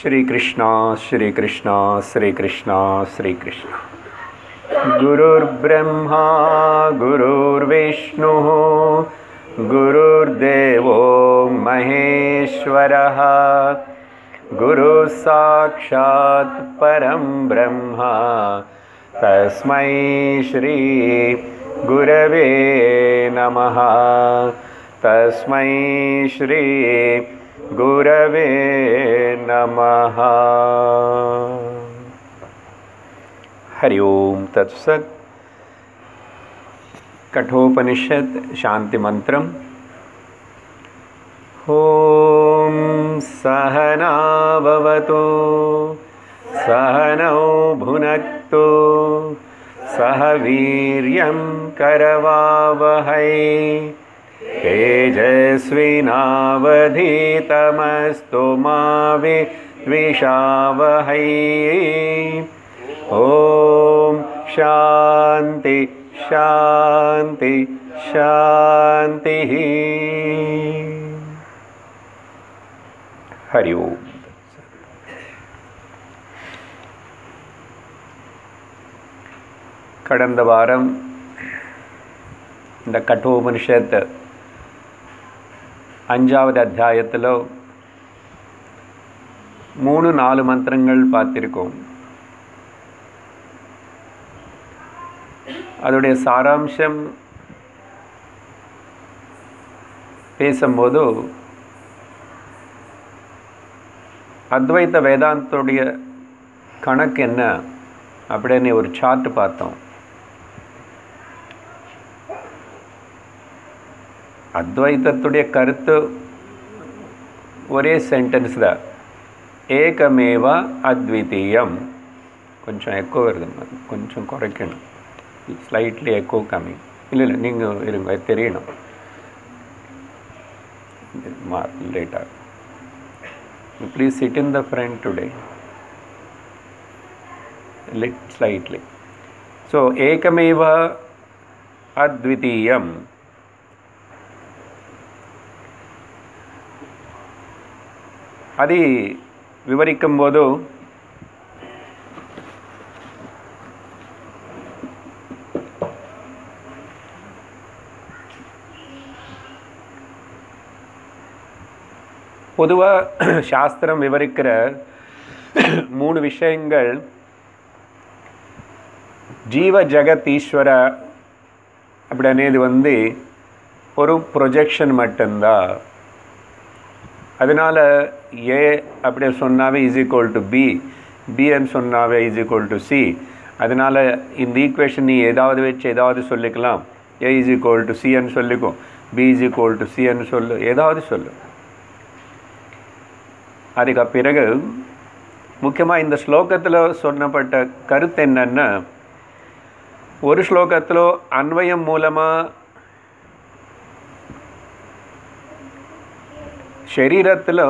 श्री कृष्णा श्री कृष्णा श्री कृष्णा श्री कृष्णा गुरुर्ब्रह्मा गुरुर्विष्णुः गुरुर्देवो महेश्वरः गुरुः साक्षात् परं ब्रह्म तस्मै श्री गुरवे नमः तस्मै श्री गुरवे नमः हरि ओम तत्सत् कठोपनिषत् शान्तिमन्त्रम् ॐ सहना भवतु सहनौ भुनक्तु सह वीर्यं करवावहै तेजस्विनावधीतमस्तु मा विद्विषावहै ॐ शान्ति शान्ति शान्तिः हरि ओम् கடந்த வாரம் இந்த கட்டோபனிஷத் அஞ்சாவது அத்தியாயத்தில் மூணு நாலு மந்திரங்கள் பார்த்திருக்கோம் அதோடைய சாராம்சம் பேசும்போது அத்வைத வேதாந்தோடைய கணக்கு என்ன அப்படின்னு ஒரு சார்ட் பார்த்தோம் அத்வைத்தத்துடைய கருத்து ஒரே சென்டென்ஸ் தான் ஏகமேவா அத்விதீயம் கொஞ்சம் எக்கோ வருது கொஞ்சம் குறைக்கணும் ஸ்லைட்லி எக்கோ கம்மி இல்லை இல்லை நீங்கள் இருங்க தெரியணும் மா லேட்டாக please sit in the front today lit slightly. So, ekameva advitiyam. అది వివరిக்கும்போது பொதுவாக சாஸ்திரம் விவரிக்கிற மூணு விஷயங்கள் ஜீவ ஜகத் ஈஸ்வர அப்படின்னது வந்து ஒரு ப்ரொஜெக்ஷன் மட்டும்தான் அதனால் ஏ அப்படி சொன்னாவே இஸ் ஈக்குவல் டு பி பின்னு சொன்னாவே இஸ் ஈக்குவல் டு சி அதனால் இந்த ஈக்குவேஷன் நீ ஏதாவது வச்சு ஏதாவது சொல்லிக்கலாம் ஏ இஸ் ஈக்குவல் டு சின்னு சொல்லிக்கும் பி இஸ் ஈக்குவல் டு சின்னு சொல்லு ஏதாவது சொல்லு அதுக்கு பிறகு முக்கியமாக இந்த ஸ்லோகத்தில் சொன்னப்பட்ட கருத்து என்னன்னா ஒரு ஸ்லோகத்தில் அன்வயம் மூலமாக சரீரத்தில்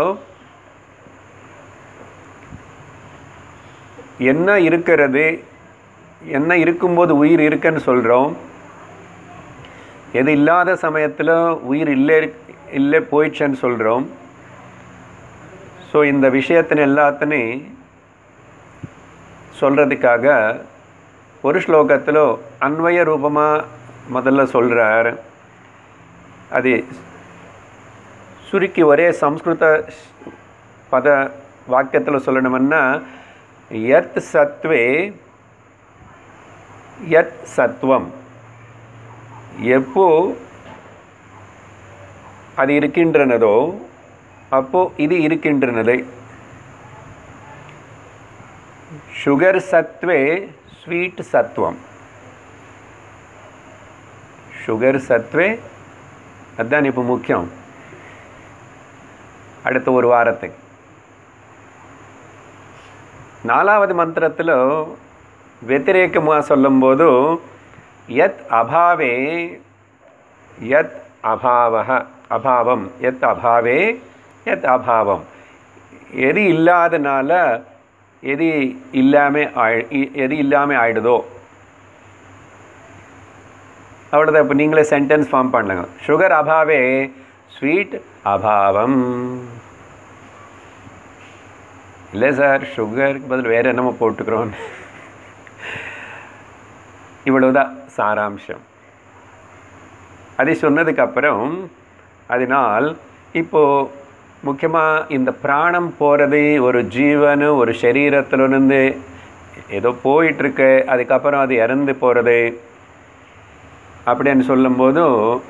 என்ன இருக்கிறது என்ன இருக்கும்போது உயிர் இருக்குன்னு சொல்கிறோம் எது இல்லாத சமயத்தில் உயிர் இல்லை இல்லை போயிடுச்சுன்னு சொல்கிறோம் ஸோ இந்த விஷயத்தின் எல்லாத்தினையும் சொல்கிறதுக்காக ஒரு ஸ்லோகத்தில் அன்வய ரூபமாக முதல்ல சொல்கிறார் அது சுருக்கி ஒரே சம்ஸ்கிருத பத வாக்கியத்தில் சொல்லணும்னா யத் சத்வே யத் சத்வம் எப்போ அது இருக்கின்றனதோ அப்போ இது இருக்கின்றனது சுகர் சத்வே ஸ்வீட் சத்துவம் சுகர் சத்வே அதுதான் இப்போ முக்கியம் அடுத்த ஒரு வாரத்துக்கு நாலாவது மந்திரத்தில் வெத்திரேக்கமாக சொல்லும்போது யத் அபாவே யத் அபாவ அபாவம் எத் அபாவே எத் அபாவம் எது இல்லாதனால எது இல்லாமல் ஆயி எது இல்லாமல் ஆயிடுதோ அவ்வளோதான் இப்போ நீங்களே சென்டென்ஸ் ஃபார்ம் பண்ணுங்க சுகர் அபாவே ஸ்வீட் அபாவம் இல்லை சார் சுகருக்கு பதில் வேறு என்னமோ போட்டுக்கிறோம் இவ்வளவுதான் சாராம்சம் அதை சொன்னதுக்கு அப்புறம் அதனால் இப்போது முக்கியமாக இந்த பிராணம் போகிறது ஒரு ஜீவனு ஒரு சரீரத்திலிருந்து ஏதோ போயிட்டுருக்கு அதுக்கப்புறம் அது இறந்து போகிறது அப்படின்னு சொல்லும்போது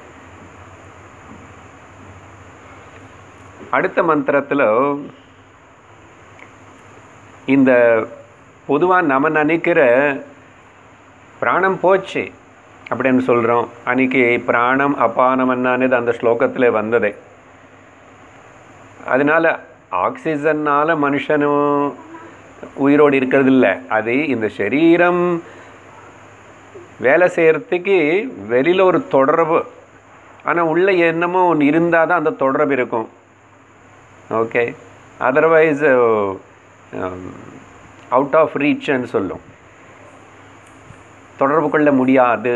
அடுத்த மந்திரத்தில் இந்த பொதுவாக நம்ம நினைக்கிற பிராணம் போச்சு அப்படின்னு சொல்கிறோம் அன்றைக்கி பிராணம் அபானம் என்னது அந்த ஸ்லோகத்தில் வந்தது அதனால் ஆக்சிஜன்னால் மனுஷனும் உயிரோடு இருக்கிறது இல்லை அது இந்த சரீரம் வேலை செய்கிறதுக்கு வெளியில் ஒரு தொடர்பு ஆனால் உள்ள என்னமோ ஒன்று இருந்தால் தான் அந்த தொடர்பு இருக்கும் ஓகே அதர்வைஸ் அவுட் ஆஃப் ரீச்னு சொல்லும் தொடர்பு கொள்ள முடியாது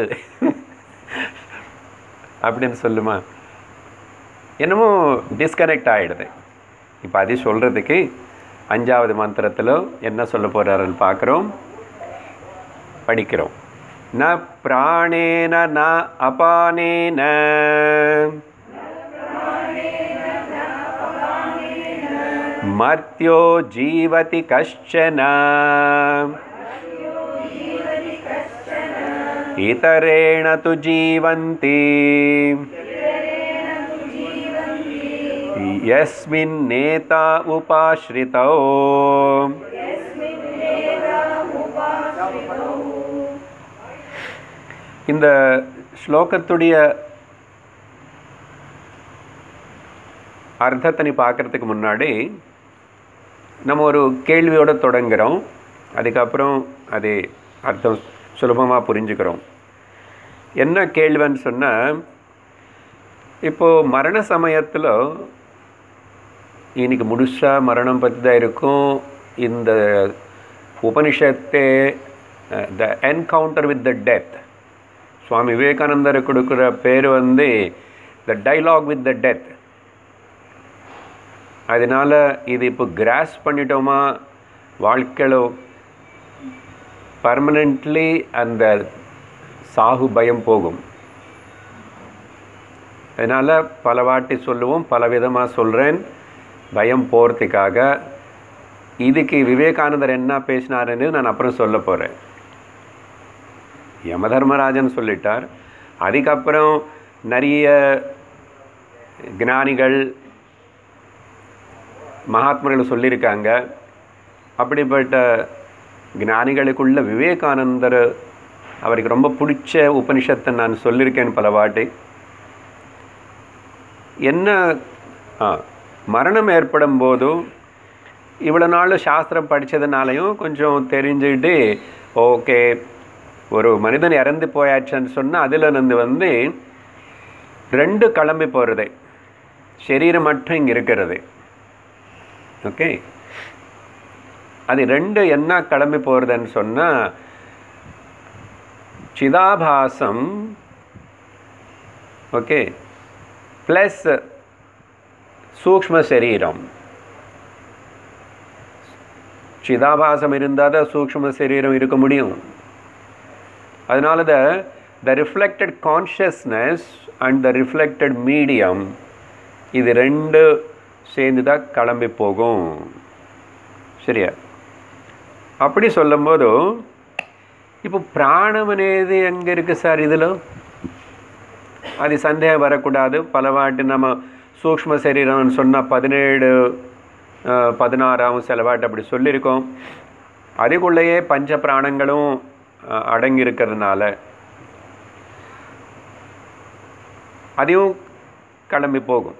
அப்படின்னு சொல்லுமா என்னமோ டிஸ்கனெக்ட் ஆகிடுது இப்போ அது சொல்கிறதுக்கு அஞ்சாவது மந்திரத்தில் என்ன சொல்ல போகிறாருன்னு பார்க்குறோம் படிக்கிறோம் ந பிராணேன ந அபானேன மர்த்தியோ ஜீவதி கஷ்டன इतरेण तु जीवन्ति यस्मिन्नेता उपाश्रितौ இந்த ஸ்லோகத்துடைய அர்த்தத்தை நீ பார்க்குறதுக்கு முன்னாடி நம்ம ஒரு கேள்வியோடு தொடங்குகிறோம் அதுக்கப்புறம் அது அர்த்தம் சுலபமாக புரிஞ்சுக்கிறோம் என்ன கேள்வின்னு சொன்னால் இப்போது மரண சமயத்தில் இன்னைக்கு முழுசாக மரணம் பற்றி தான் இருக்கும் இந்த உபனிஷத்தே the encounter with the death Swami விவேகானந்தர் கொடுக்குற பேர் வந்து the dialogue with the death அதனால் இது இப்போ கிராஸ் பண்ணிட்டோமா வாழ்க்கையில் பர்மனெண்ட்லி அந்த சாகு பயம் போகும் அதனால் பல வாட்டி சொல்லுவோம் பல விதமாக சொல்கிறேன் பயம் போகிறதுக்காக இதுக்கு விவேகானந்தர் என்ன பேசினாருன்னு நான் அப்புறம் சொல்ல போகிறேன் யமதர்மராஜன் சொல்லிட்டார் அதுக்கப்புறம் நிறைய ஞானிகள் மகாத்மர்கள் சொல்லியிருக்காங்க அப்படிப்பட்ட ஞானிகளுக்குள்ள விவேகானந்தர் அவருக்கு ரொம்ப பிடிச்ச உபனிஷத்தை நான் சொல்லியிருக்கேன் பல வாட்டி என்ன ஆ மரணம் ஏற்படும் போதும் இவ்வளோ நாள் சாஸ்திரம் படித்ததுனாலையும் கொஞ்சம் தெரிஞ்சுக்கிட்டு ஓகே ஒரு மனிதன் இறந்து போயாச்சுன்னு சொன்னால் அதில் இருந்து வந்து ரெண்டு கிளம்பி போகிறது சரீரம் மட்டும் இங்கே இருக்கிறது ஓகே அது ரெண்டு என்ன கிளம்பி போகிறதுன்னு சொன்னால் சிதாபாசம் ஓகே ப்ளஸ் சூக்ம சரீரம் சிதாபாசம் இருந்தால் தான் சூக்ம சரீரம் இருக்க முடியும் அதனால the the reflected consciousness and the reflected medium இது ரெண்டு சேர்ந்து தான் கிளம்பி போகும் சரியா அப்படி சொல்லும்போது இப்போ பிராணம் అనేది எங்கே இருக்குது சார் இதில் அது சந்தேகம் வரக்கூடாது பல வாட்டி நம்ம சூக்ம சரீரம்னு சொன்னால் பதினேழு பதினாறாம் சில வாட்டி அப்படி சொல்லியிருக்கோம் அதுக்குள்ளேயே பஞ்ச பிராணங்களும் அடங்கி இருக்கிறதுனால அதையும் கிளம்பி போகும்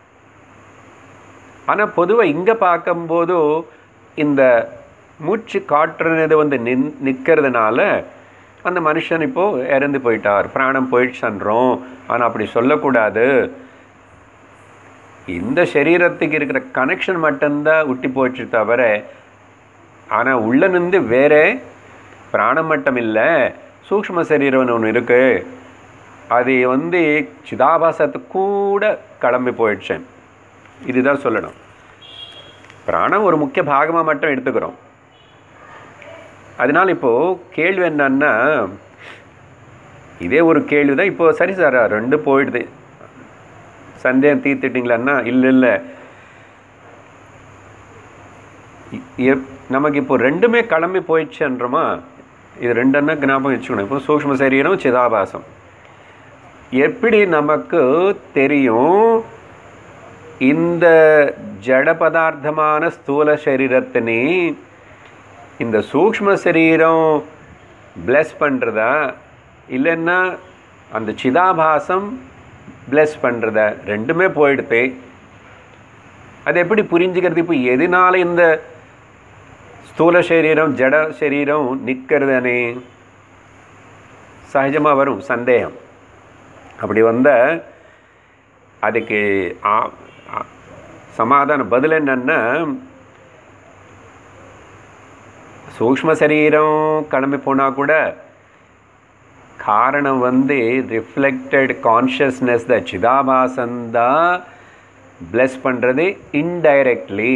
ஆனால் பொதுவாக இங்கே பார்க்கும்போது இந்த மூச்சு காற்றுனது வந்து நின் நிற்கிறதுனால அந்த மனுஷன் இப்போது இறந்து போயிட்டார் பிராணம் போயிடுச்சுன்றோம் ஆனால் அப்படி சொல்லக்கூடாது இந்த சரீரத்துக்கு இருக்கிற கனெக்ஷன் மட்டும்தான் விட்டி போச்சு தவிர ஆனால் உள்ள நின்று வேற பிராணம் மட்டும் இல்லை சூக்ம சரீரம்னு ஒன்று இருக்குது அது வந்து சிதாபாசத்து கூட கிளம்பி போயிடுச்சேன் இதுதான் சொல்லணும் பிராணம் ஒரு முக்கிய பாகமாக மட்டும் எடுத்துக்கிறோம் அதனால் இப்போது கேள்வி என்னன்னா இதே ஒரு கேள்வி தான் இப்போ சரி சார் ரெண்டு போயிடுது சந்தேகம் தீர்த்துட்டிங்களான்னா இல்லை இல்லை எப் நமக்கு இப்போ ரெண்டுமே கிளம்பி போயிடுச்சுன்றோமா இது ரெண்டுன்னா ஞாபகம் வச்சுக்கணும் இப்போ சூக்ஷ்ம சரீரம் சிதாபாசம் எப்படி நமக்கு தெரியும் இந்த ஜட பதார்த்தமான ஸ்தூல சரீரத்தினே இந்த சூக்ஷ்ம சரீரம் பிளஸ் பண்ணுறதா இல்லைன்னா அந்த சிதாபாசம் பிளஸ் பண்ணுறதா ரெண்டுமே போயிடுது அது எப்படி புரிஞ்சுக்கிறது இப்போ எதனால இந்த ஸ்தூல சரீரம் ஜட சரீரம் நிற்கிறதுனே சகஜமாக வரும் சந்தேகம் அப்படி வந்த அதுக்கு ஆ- ஆ- சமாதான பதில் என்னன்னா சூக்ஷ்ம சரீரம் கிளம்பி போனால் கூட காரணம் வந்து ரிஃப்ளெக்டட் கான்ஷியஸ்னஸ் த சிதாபாசன் தான் பிளஸ் பண்ணுறது இன்டைரக்ட்லி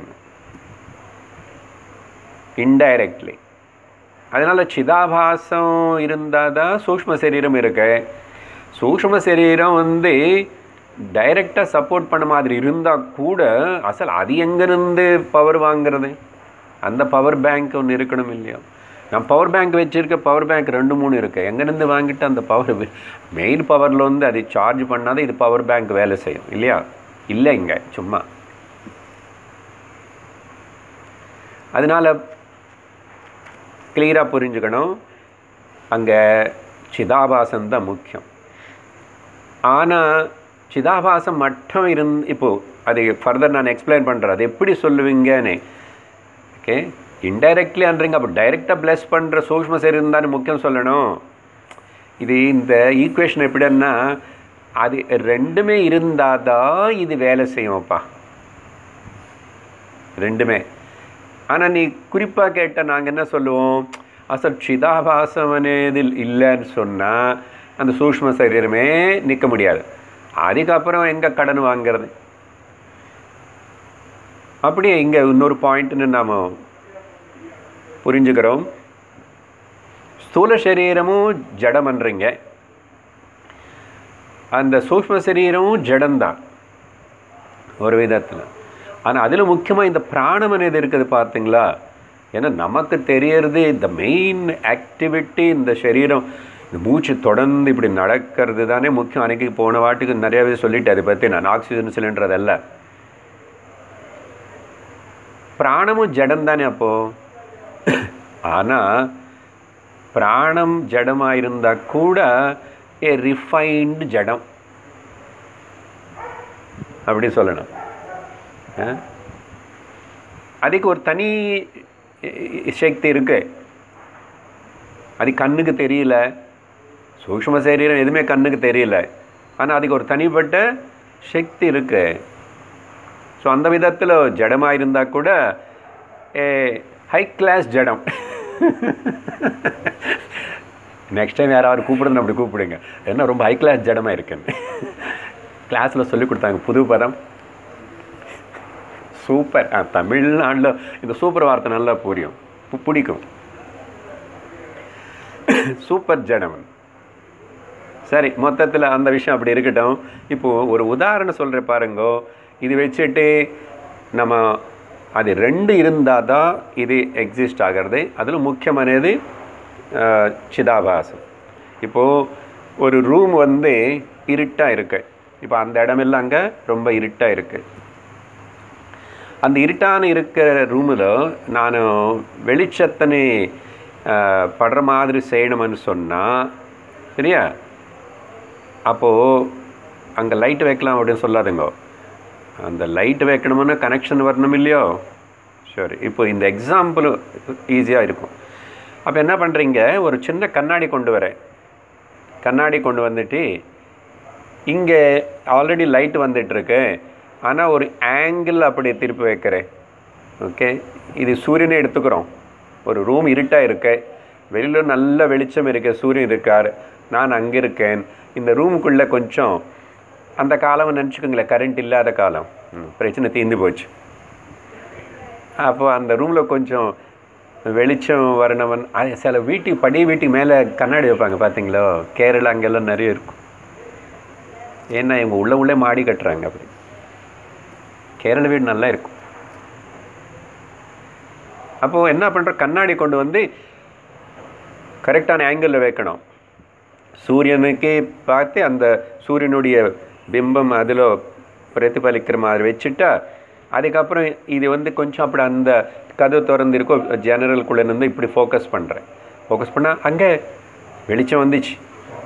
இன்டைரக்ட்லி அதனால் சிதாபாசம் இருந்தால் தான் சூக்ஷ்ம சரீரம் இருக்கு சூக்ஷ்ம சரீரம் வந்து டைரெக்டாக சப்போர்ட் பண்ண மாதிரி இருந்தால் கூட அசல் அது எங்கேருந்து பவர் வாங்குறது அந்த பவர் பேங்க் ஒன்று இருக்கணும் இல்லையா நான் பவர் பேங்க் வச்சுருக்க பவர் பேங்க் ரெண்டு மூணு இருக்கு எங்கேருந்து வாங்கிட்டு அந்த பவர் மெயின் பவரில் வந்து அது சார்ஜ் பண்ணாத இது பவர் பேங்க் வேலை செய்யும் இல்லையா இல்லை இங்கே சும்மா அதனால் கிளியராக புரிஞ்சுக்கணும் அங்கே சிதாபாசம் தான் முக்கியம் ஆனால் சிதாபாசம் மட்டும் இருந் இப்போது அது ஃபர்தர் நான் எக்ஸ்பிளைன் பண்ணுறேன் அது எப்படி சொல்லுவீங்கன்னு ஓகே இன்டைரக்ட்லின்றீங்க அப்போ டைரெக்டாக ப்ளஸ் பண்ணுற சூக்ஷ்ம சரீரம் தானே முக்கியம் சொல்லணும் இது இந்த ஈக்குவேஷன் எப்படின்னா அது ரெண்டுமே இருந்தால் தான் இது வேலை செய்யும்ப்பா ரெண்டுமே ஆனால் நீ குறிப்பாக கேட்டால் நாங்கள் என்ன சொல்லுவோம் அசல் சிதாபாசம் అనేది இல்லைன்னு சொன்னால் அந்த சூக்ஷ்ம சரீரமே நிற்க முடியாது அதுக்கப்புறம் எங்கே கடன் வாங்கிறது அப்படியே இங்கே இன்னொரு பாயிண்ட்னு நாம் புரிஞ்சுக்கிறோம் ஸ்தூல சரீரமும் ஜடமன்றீங்க அந்த சூக்ஷ்ம சரீரமும் ஜடம்தான் ஒரு விதத்தில் ஆனால் அதில் முக்கியமாக இந்த பிராணம் అనేది இருக்குது பார்த்தீங்களா ஏன்னா நமக்கு தெரியறது இந்த மெயின் ஆக்டிவிட்டி இந்த சரீரம் இந்த மூச்சு தொடர்ந்து இப்படி நடக்கிறது தானே முக்கியம் அன்னைக்கு போன வாட்டுக்கு நிறையவே சொல்லிட்டு அதை பற்றி நான் ஆக்சிஜன் சிலிண்டர் அதல்ல பிராணமும் ஜடம் தானே அப்போது ஆனால் பிராணம் ஜடமாக இருந்தால் கூட ஏ ரிஃபைன்டு ஜடம் அப்படி சொல்லணும் ஆ? அதுக்கு ஒரு தனி சக்தி இருக்கு அது கண்ணுக்கு தெரியல சூக்ஷ்ம சரீரம் எதுவுமே கண்ணுக்கு தெரியல ஆனால் அதுக்கு ஒரு தனிப்பட்ட சக்தி இருக்கு ஸோ அந்த விதத்தில் ஜடமாக இருந்தால் கூட ஏ ஹை கிளாஸ் ஜடம் நெக்ஸ்ட் டைம் யாராவது கூப்பிடுறது அப்படி கூப்பிடுங்க என்ன ரொம்ப ஹை கிளாஸ் ஜடமாக இருக்குன்னு கிளாஸில் சொல்லி கொடுத்தாங்க புது பதம் சூப்பர் ஆ தமிழ்நாட்டில் இந்த சூப்பர் வார்த்தை நல்லா புரியும் பு- பிடிக்கும் சூப்பர் ஜடம் சரி மொத்தத்தில் அந்த விஷயம் அப்படி இருக்கட்டும் இப்போது ஒரு உதாரணம் சொல்கிறேன் பாருங்கோ இது வச்சுட்டு நம்ம அது ரெண்டு இருந்தால் தான் இது எக்ஸிஸ்ட் ஆகிறது அதில் முக்கியமானது அஹ், சிதாபாசம் இப்போது ஒரு ரூம் வந்து இருட்டாக இருக்கு இப்போ அந்த இடமெல்லாம் அங்கே ரொம்ப இருட்டாக இருக்குது அந்த இருட்டான இருக்கிற ரூமில் நான் வெளிச்சத்தனை அஹ், படுற மாதிரி செய்யணும்னு சொன்னால் சரியா அப்போது அங்கே லைட் வைக்கலாம் அப்படின்னு சொல்லாதுங்க அந்த லைட் வைக்கணும்னா கனெக்ஷன் வரணும் இல்லையோ சரி இப்போ இந்த எக்ஸாம்பிள் ஈஸியாக இருக்கும் அப்போ என்ன பண்ணுறீங்க ஒரு சின்ன கண்ணாடி கொண்டு வரேன் கண்ணாடி கொண்டு வந்துட்டு இங்கே ஆல்ரெடி லைட் வந்துட்டுருக்கு ஆனால் ஒரு ஆங்கிள் அப்படி திருப்பி வைக்கிறேன் ஓகே இது சூரியனை எடுத்துக்கிறோம் ஒரு ரூம் இருட்டாக இருக்கு வெளியில் நல்ல வெளிச்சம் இருக்கு சூரியன் இருக்கார் நான் அங்கே இருக்கேன் இந்த ரூமுக்குள்ளே கொஞ்சம் அந்த காலம் நினச்சிக்கோங்களேன் கரண்ட் இல்லாத காலம் ம், பிரச்சனை தீர்ந்து போச்சு அப்போ அந்த ரூமில் கொஞ்சம் வெளிச்சம் வரணும்னு அது சில வீட்டுக்கு படி வீட்டுக்கு மேலே கண்ணாடி வைப்பாங்க பார்த்தீங்களோ கேரளா அங்கெல்லாம் நிறைய இருக்கும் ஏன்னா இவங்க உள்ள உள்ளே மாடி கட்டுறாங்க அப்படி கேரள வீடு நல்லா இருக்கும் அப்போது என்ன பண்ணுற கண்ணாடி கொண்டு வந்து கரெக்டான ஆங்கிளில் வைக்கணும் சூரியனுக்கே பார்த்து அந்த சூரியனுடைய பிம்பம் அதில் பிரதிபலிக்கிற மாதிரி வச்சுட்டா அதுக்கப்புறம் இது வந்து கொஞ்சம் அப்படி அந்த கதவு திறந்திருக்கோ ஜன்னலுக்குள்ளே இருந்து இப்படி ஃபோக்கஸ் பண்ணுறேன் ஃபோக்கஸ் பண்ணால் அங்கே வெளிச்சம் வந்துச்சு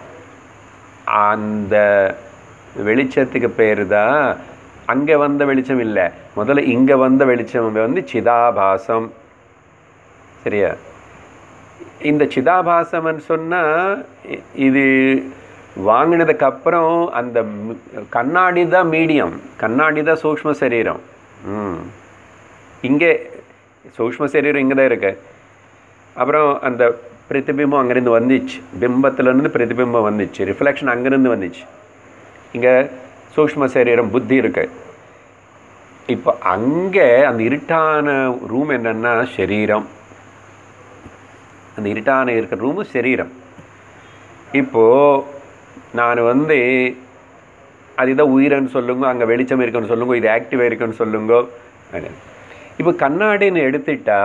அந்த வெளிச்சத்துக்கு பேர் தான் அங்கே வந்த வெளிச்சம் இல்லை முதல்ல இங்கே வந்த வெளிச்சம் வந்து சிதாபாசம் சரியா இந்த சிதாபாசம்னு சொன்னால் இது வாங்கினதுக்கு அப்புறம் அந்த ம- கண்ணாடி தான் மீடியம் கண்ணாடி தான் சூக்ஷ்ம சரீரம் ம் இங்கே சூக்ஷ்ம சரீரம் இங்கே தான் இருக்கு அப்புறம் அந்த பிரதிபிம்பம் அங்கேருந்து வந்துச்சு பிம்பத்துலேருந்து பிரதிபிம்பம் வந்துச்சு ரிஃப்ளெக்ஷன் அங்கேருந்து வந்துச்சு இங்கே சூக்ஷ்ம சரீரம் புத்தி இருக்கு இப்போ அங்கே அந்த இருட்டான ரூம் என்னன்னா சரீரம் அந்த இருட்டான இருக்கிற ரூமு சரீரம் இப்போது நான் வந்து அது இதான் உயிரன்னு சொல்லுங்க அங்கே வெளிச்சம் இருக்குன்னு சொல்லுங்க இது ஆக்டிவாக இருக்குன்னு சொல்லுங்க அது. இப்போ கண்ணாடின்னு எடுத்துட்டா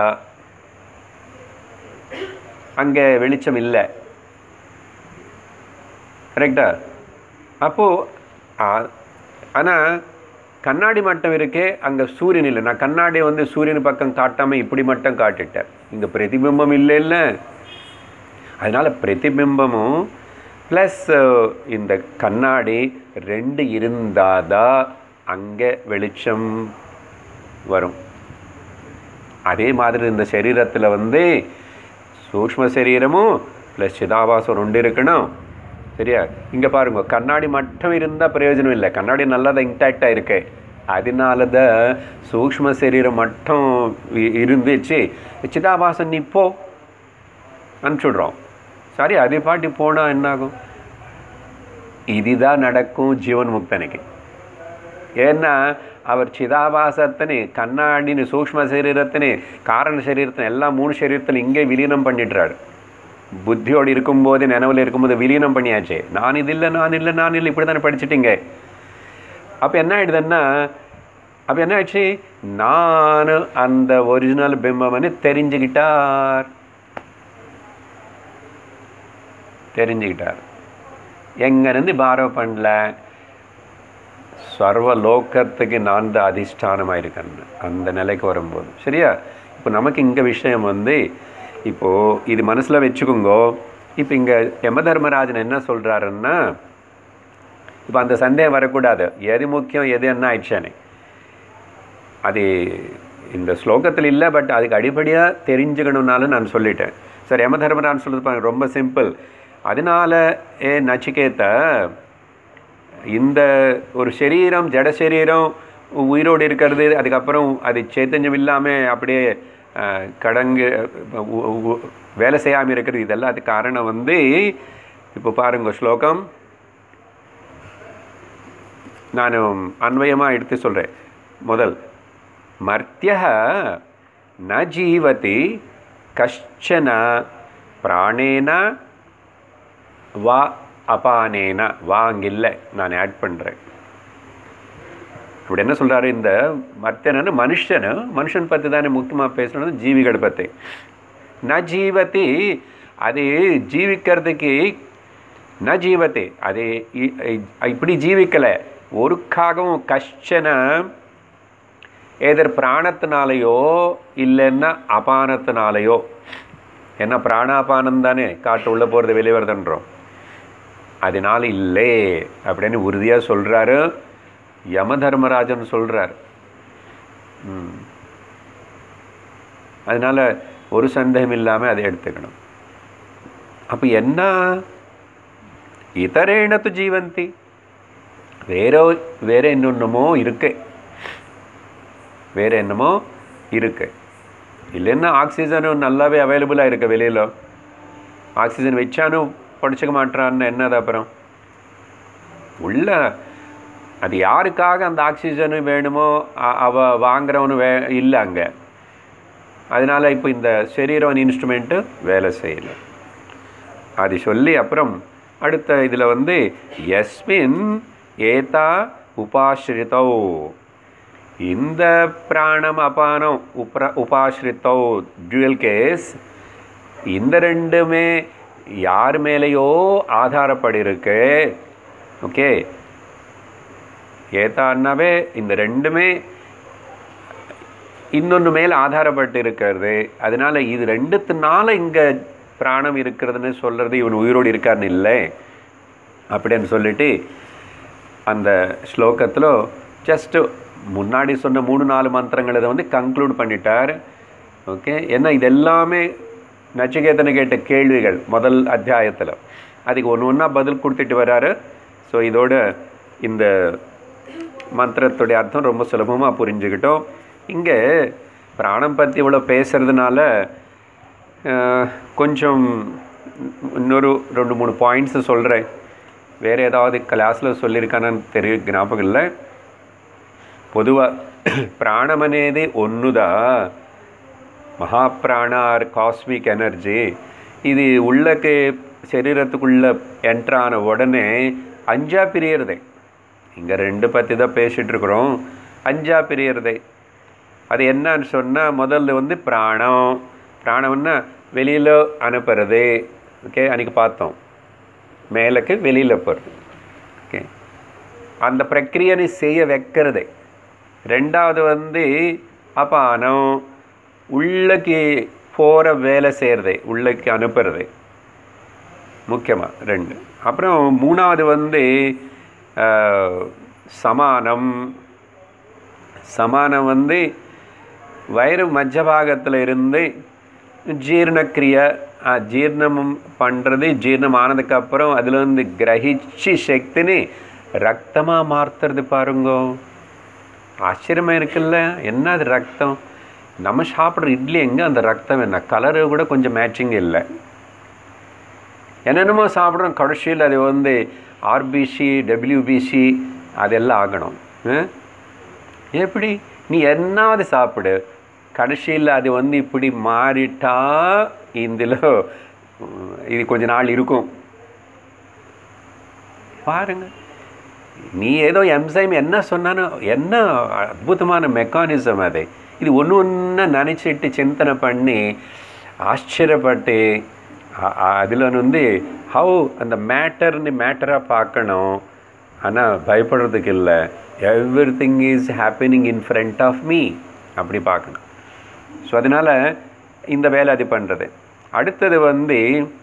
அங்கே வெளிச்சம் இல்லை கரெக்டா அப்போது ஆனால் கண்ணாடி மட்டம் இருக்கே அங்கே சூரியன் இல்லை நான் கண்ணாடியை வந்து சூரியன் பக்கம் காட்டாமல் இப்படி மட்டும் காட்டிட்டேன் இங்கே பிரதிபிம்பம் இல்லை இல்லை அதனால் பிரதிபிம்பமும் ப்ளஸ் இந்த கண்ணாடி ரெண்டு இருந்தால் தான் அங்கே வெளிச்சம் வரும் அதே மாதிரி இந்த சரீரத்தில் வந்து சூக்ஷ்ம சரீரமும் ப்ளஸ் சிதாபாசம் ரெண்டு இருக்கணும் சரியா இங்கே பாருங்க கண்ணாடி மட்டும் இருந்தால் பிரயோஜனம் இல்லை கண்ணாடி நல்லா தான் இன்டாக்டாக இருக்கு அதனால தான் சூக்ஷ்ம சரீரம் மட்டும் இ- இருந்துச்சு சிதாபாசம் நீ போ அனுப்பிச்சுடுறோம் சரி அதே பாட்டி போனால் என்னாகும் இதுதான் நடக்கும் ஜீவன் முக்தனுக்கு ஏன்னா அவர் சிதாபாசத்தினு கண்ணாடின்னு சூக்ஷ்ம சரீரத்தினு காரண சரீரத்தினு எல்லா மூணு சரீரத்திலும் இங்கே விலீனம் பண்ணிடுறாரு புத்தியோடு இருக்கும்போது நினைவில் இருக்கும்போது விலீனம் பண்ணியாச்சு நான் இது இல்லை நான் இல்லை நான் இல்லை இப்படி தானே படிச்சிட்டீங்க அப்போ என்ன ஆயிடுதுன்னா அப்போ என்ன ஆயிடுச்சு நான் அந்த ஒரிஜினல் பிம்பம்னு தெரிஞ்சுக்கிட்டார் தெரிஞ்சுக்கிட்டார் எங்கேருந்து பாரோ பண்ணல சர்வ லோகத்துக்கு நான் தான் அதிஷ்டானமாக இருக்கேன் அந்த நிலைக்கு வரும்போது சரியா இப்போ நமக்கு இங்கே விஷயம் வந்து இப்போது இது மனசில் வச்சுக்கோங்கோ இப்போ இங்கே யம தர்மராஜன் என்ன சொல்கிறாருன்னா இப்போ அந்த சந்தேகம் வரக்கூடாது எது முக்கியம் எது என்ன ஆயிடுச்சானே அது இந்த ஸ்லோகத்தில் இல்லை பட் அதுக்கு அடிப்படையாக தெரிஞ்சுக்கணுன்னாலும் நான் சொல்லிட்டேன் சார் யம தர்மராஜன் சொல்றது பாருங்க ரொம்ப சிம்பிள் அதனால ஏ நச்சிகேத்த இந்த ஒரு சரீரம் ஜட சரீரம் உயிரோடு இருக்கிறது அதுக்கப்புறம் அது சைத்தன்யம் இல்லாமல் அப்படியே அஹ், கடங்கு உ- உ- வேலை செய்யாமல் இருக்கிறது இதெல்லாம் அதுக்கு காரணம் வந்து இப்போ பாருங்க ஸ்லோகம் நான் அன்வயமாக எடுத்து சொல்கிறேன் முதல் மர்த்திய ந ஜீவதி கஷ்டன பிராணேன வா அபானேன வா அங்கில்லை நான் ஆட் பண்ணுறேன் அப்படி என்ன சொல்கிறாரு இந்த மர்த்தனு மனுஷனு மனுஷன் பற்றி தானே முக்கியமாக பேசணும் ஜீவிகளை பற்றி ந ஜீவதி அது ஜீவிக்கிறதுக்கு ந ஜீவதி அது இ- இ- இப்படி ஜீவிக்கலை ஒருக்காகவும் கஷ்டன எதிர் பிராணத்தினாலேயோ இல்லைன்னா அபானத்தினாலேயோ ஏன்னா பிராணாபானம் தானே காட்டு உள்ளே போகிறது வெளியே வருதுன்றோம் அதனால இல்லை அப்படின்னு உறுதியாக சொல்கிறாரு யம தர்மராஜன் சொல்கிறார் அதனால ஒரு சந்தேகம் இல்லாமல் அதை எடுத்துக்கணும் அப்போ என்ன இதரேணத்து ஜீவந்தி வேற வேற இன்னொன்னுமோ இருக்கு வேற என்னமோ இருக்கு இல்லைன்னா ஆக்சிஜனும் நல்லாவே அவைலபிளாக இருக்கு வெளியில் ஆக்சிஜன் வச்சானும் படிச்சுக்க மாட்டான்னு என்னது அப்புறம் உள்ள அது யாருக்காக அந்த ஆக்சிஜன் வேணுமோ அ- அவ வாங்குறவனு வே இல்லை அங்கே அதனால் இப்போ இந்த சரீரம் இன்ஸ்ட்ருமெண்ட்டு வேலை செய்யலை அது சொல்லி அப்புறம் அடுத்த இதில் வந்து எஸ்மின் ஏதா உபாஸ்ரிதோ இந்த பிராணம் அபானம் உப்ர உபாஸ்ரித்தோ டுவல் கேஸ் இந்த ரெண்டுமே யார் மேலேயோ ஆதாரப்படிருக்கு ஓகே ஏதான்னாவே இந்த ரெண்டுமே இன்னொன்று மேல் ஆதாரப்பட்டு இருக்கிறது அதனால இது ரெண்டுத்தினால இங்கே பிராணம் இருக்கிறதுன்னு சொல்கிறது இவன் உயிரோடு இருக்காருன்னு இல்லை அப்படின்னு சொல்லிட்டு அந்த ஸ்லோகத்தில் ஜஸ்ட்டு முன்னாடி சொன்ன மூணு நாலு மந்திரங்களை இதை வந்து கன்க்ளூட் பண்ணிட்டார் ஓகே ஏன்னா இது எல்லாமே நச்சிகேதனை கேட்ட கேள்விகள் முதல் அத்தியாயத்தில் அதுக்கு ஒன்று ஒன்றா பதில் கொடுத்துட்டு வராரு ஸோ இதோட இந்த மந்திரத்துடைய அர்த்தம் ரொம்ப சுலபமாக புரிஞ்சுக்கிட்டோம் இங்கே பிராணம் பற்றி இவ்வளோ பேசுகிறதுனால அஹ், கொஞ்சம் இன்னொரு ரெண்டு மூணு பாயிண்ட்ஸு சொல்கிறேன் வேறு ஏதாவது கிளாஸில் சொல்லியிருக்கானு தெரிய ஞாபகம் இல்லை பொதுவாக பிராணம் అనేది ஒன்றுதா மகாபிராண ஆர் காஸ்மிக் எனர்ஜி இது உள்ளக்கு சரீரத்துக்குள்ளே என்ட்ரான உடனே அஞ்சா பிரியறதே இங்கே ரெண்டு பற்றி தான் பேசிகிட்டு இருக்கிறோம் அஞ்சா பிரியறதே அது என்னன்னு சொன்னால் முதல்ல வந்து பிராணம் பிராணம்னா வெளியில் அனுப்புறது ஓகே அன்றைக்கி பார்த்தோம் மேலுக்கு வெளியில் போகிறது ஓகே அந்த பிரக்கிரியனை செய்ய வைக்கிறது ரெண்டாவது வந்து அபானம் உள்ளக்கு போகிற வேலை செய்கிறது உள்ளக்கு அனுப்புறது முக்கியமாக ரெண்டு அப்புறம் மூணாவது வந்து ஆஹ், சமானம் சமானம் வந்து வயிறு மஜ்ஜ பாகத்தில் இருந்து ஜீரணக்கிரியை ஆ, ஜீரணம் பண்ணுறது ஜீரணம் ஆனதுக்கப்புறம் அதுலேருந்து கிரகிச்சு சக்தினி ரத்தமாக மாற்றுறது பாருங்கோ ஆச்சரியமாக இருக்குல்ல என்ன அது ரத்தம் நம்ம சாப்பிட்ற இட்லி எங்கே அந்த ரத்தம் என்ன கலரு கூட கொஞ்சம் மேட்சிங் இல்லை என்னென்னமோ சாப்பிட்றோம் கடைசியில் அது வந்து ஆர்பிசி டபிள்யூபிசி அதெல்லாம் ஆகணும் ஆ? எப்படி நீ என்னாவது சாப்பிடு கடைசியில் அது வந்து இப்படி மாறிட்டா இதில் இது கொஞ்ச நாள் இருக்கும் பாருங்க நீ ஏதோ எம்சைம் என்ன சொன்னானோ என்ன அற்புதமான மெக்கானிசம் அது இது ஒன்று ஒன்று நினச்சிட்டு சிந்தனை பண்ணி ஆச்சரியப்பட்டு அதில் வந்து ஹவு அந்த மேட்டர்னு மேட்டராக பார்க்கணும் ஆனால் பயப்படுறதுக்கு இல்லை everything is happening in front of me அப்படி பார்க்கணும் ஸோ அதனால் இந்த வேலை அது பண்ணுறது அடுத்தது வந்து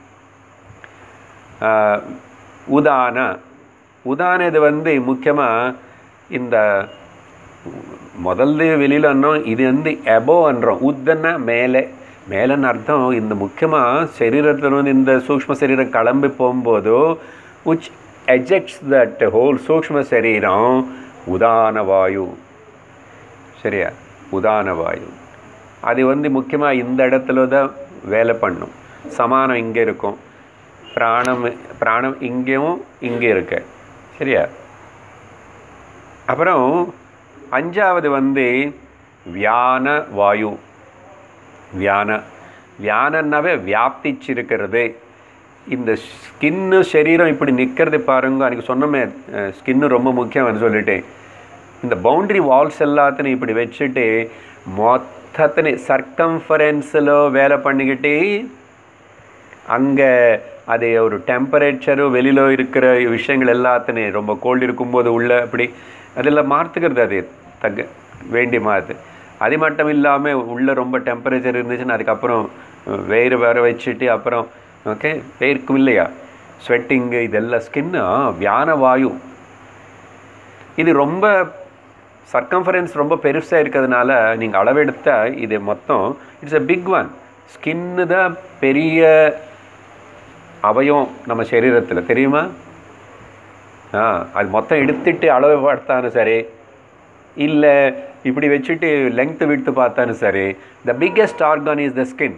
ஆஹ், உதான உதான இது வந்து முக்கியமாக இந்த முதல்ல வெளியில் அன்னோம் இது வந்து எபோ அன்றோம் உத்தன மேலே மேலன்னு அர்த்தம் இந்த முக்கியமாக சரீரத்தில் வந்து இந்த சூக்ஷ்ம சரீரம் கிளம்பி போகும்போது which ejects that whole சூக்ஷ்ம சரீரம் உதான வாயு சரியா உதான வாயு அது வந்து முக்கியமாக இந்த இடத்துல தான் வேலை பண்ணும் சமானம் இங்கே இருக்கும் பிராணம் பிராணம் இங்கேயும் இங்கே இருக்கு சரியா அப்புறம் அஞ்சாவது வந்து வியான வாயு வியான வியானன்னாவே வியாப்திச்சிருக்கிறது இந்த ஸ்கின்னு சரீரம் இப்படி நிற்கிறது பாருங்க அன்றைக்கி சொன்னோமே ஸ்கின்னு ரொம்ப முக்கியம்னு சொல்லிட்டு இந்த பவுண்ட்ரி வால்ஸ் எல்லாத்தையும் இப்படி வச்சுட்டு மொத்தத்தினி சர்க்கம்ஃபரன்ஸில் வேலை பண்ணிக்கிட்டு அங்கே அது ஒரு டெம்பரேச்சரு வெளியில் இருக்கிற விஷயங்கள் எல்லாத்தையும் ரொம்ப கோல்டு இருக்கும்போது உள்ள அப்படி அதெல்லாம் மாற்றுக்கிறது அது தக்க வேண்டிய மாதிரி அது மட்டும் இல்லாமல் உள்ள ரொம்ப டெம்பரேச்சர் இருந்துச்சுன்னா அதுக்கப்புறம் வேறு வேற வச்சுட்டு அப்புறம் ஓகே வேர்க்கும் இல்லையா ஸ்வெட்டிங்கு இதெல்லாம் ஸ்கின்னு வியான வாயு இது ரொம்ப சர்க்கம்ஃபரன்ஸ் ரொம்ப பெருசாக இருக்கிறதுனால நீங்கள் அளவெடுத்தா இது மொத்தம் இட்ஸ் a பிக் ஒன் ஸ்கின்னு தான் பெரிய அவயம் நம்ம சரீரத்தில் தெரியுமா ஆ அது மொத்தம் எடுத்துட்டு அளவு பார்த்தாலும் சரி இல்லை இப்படி வச்சுட்டு லெங்க்த்து விட்டு பார்த்தாலும் சரி the biggest organ is the skin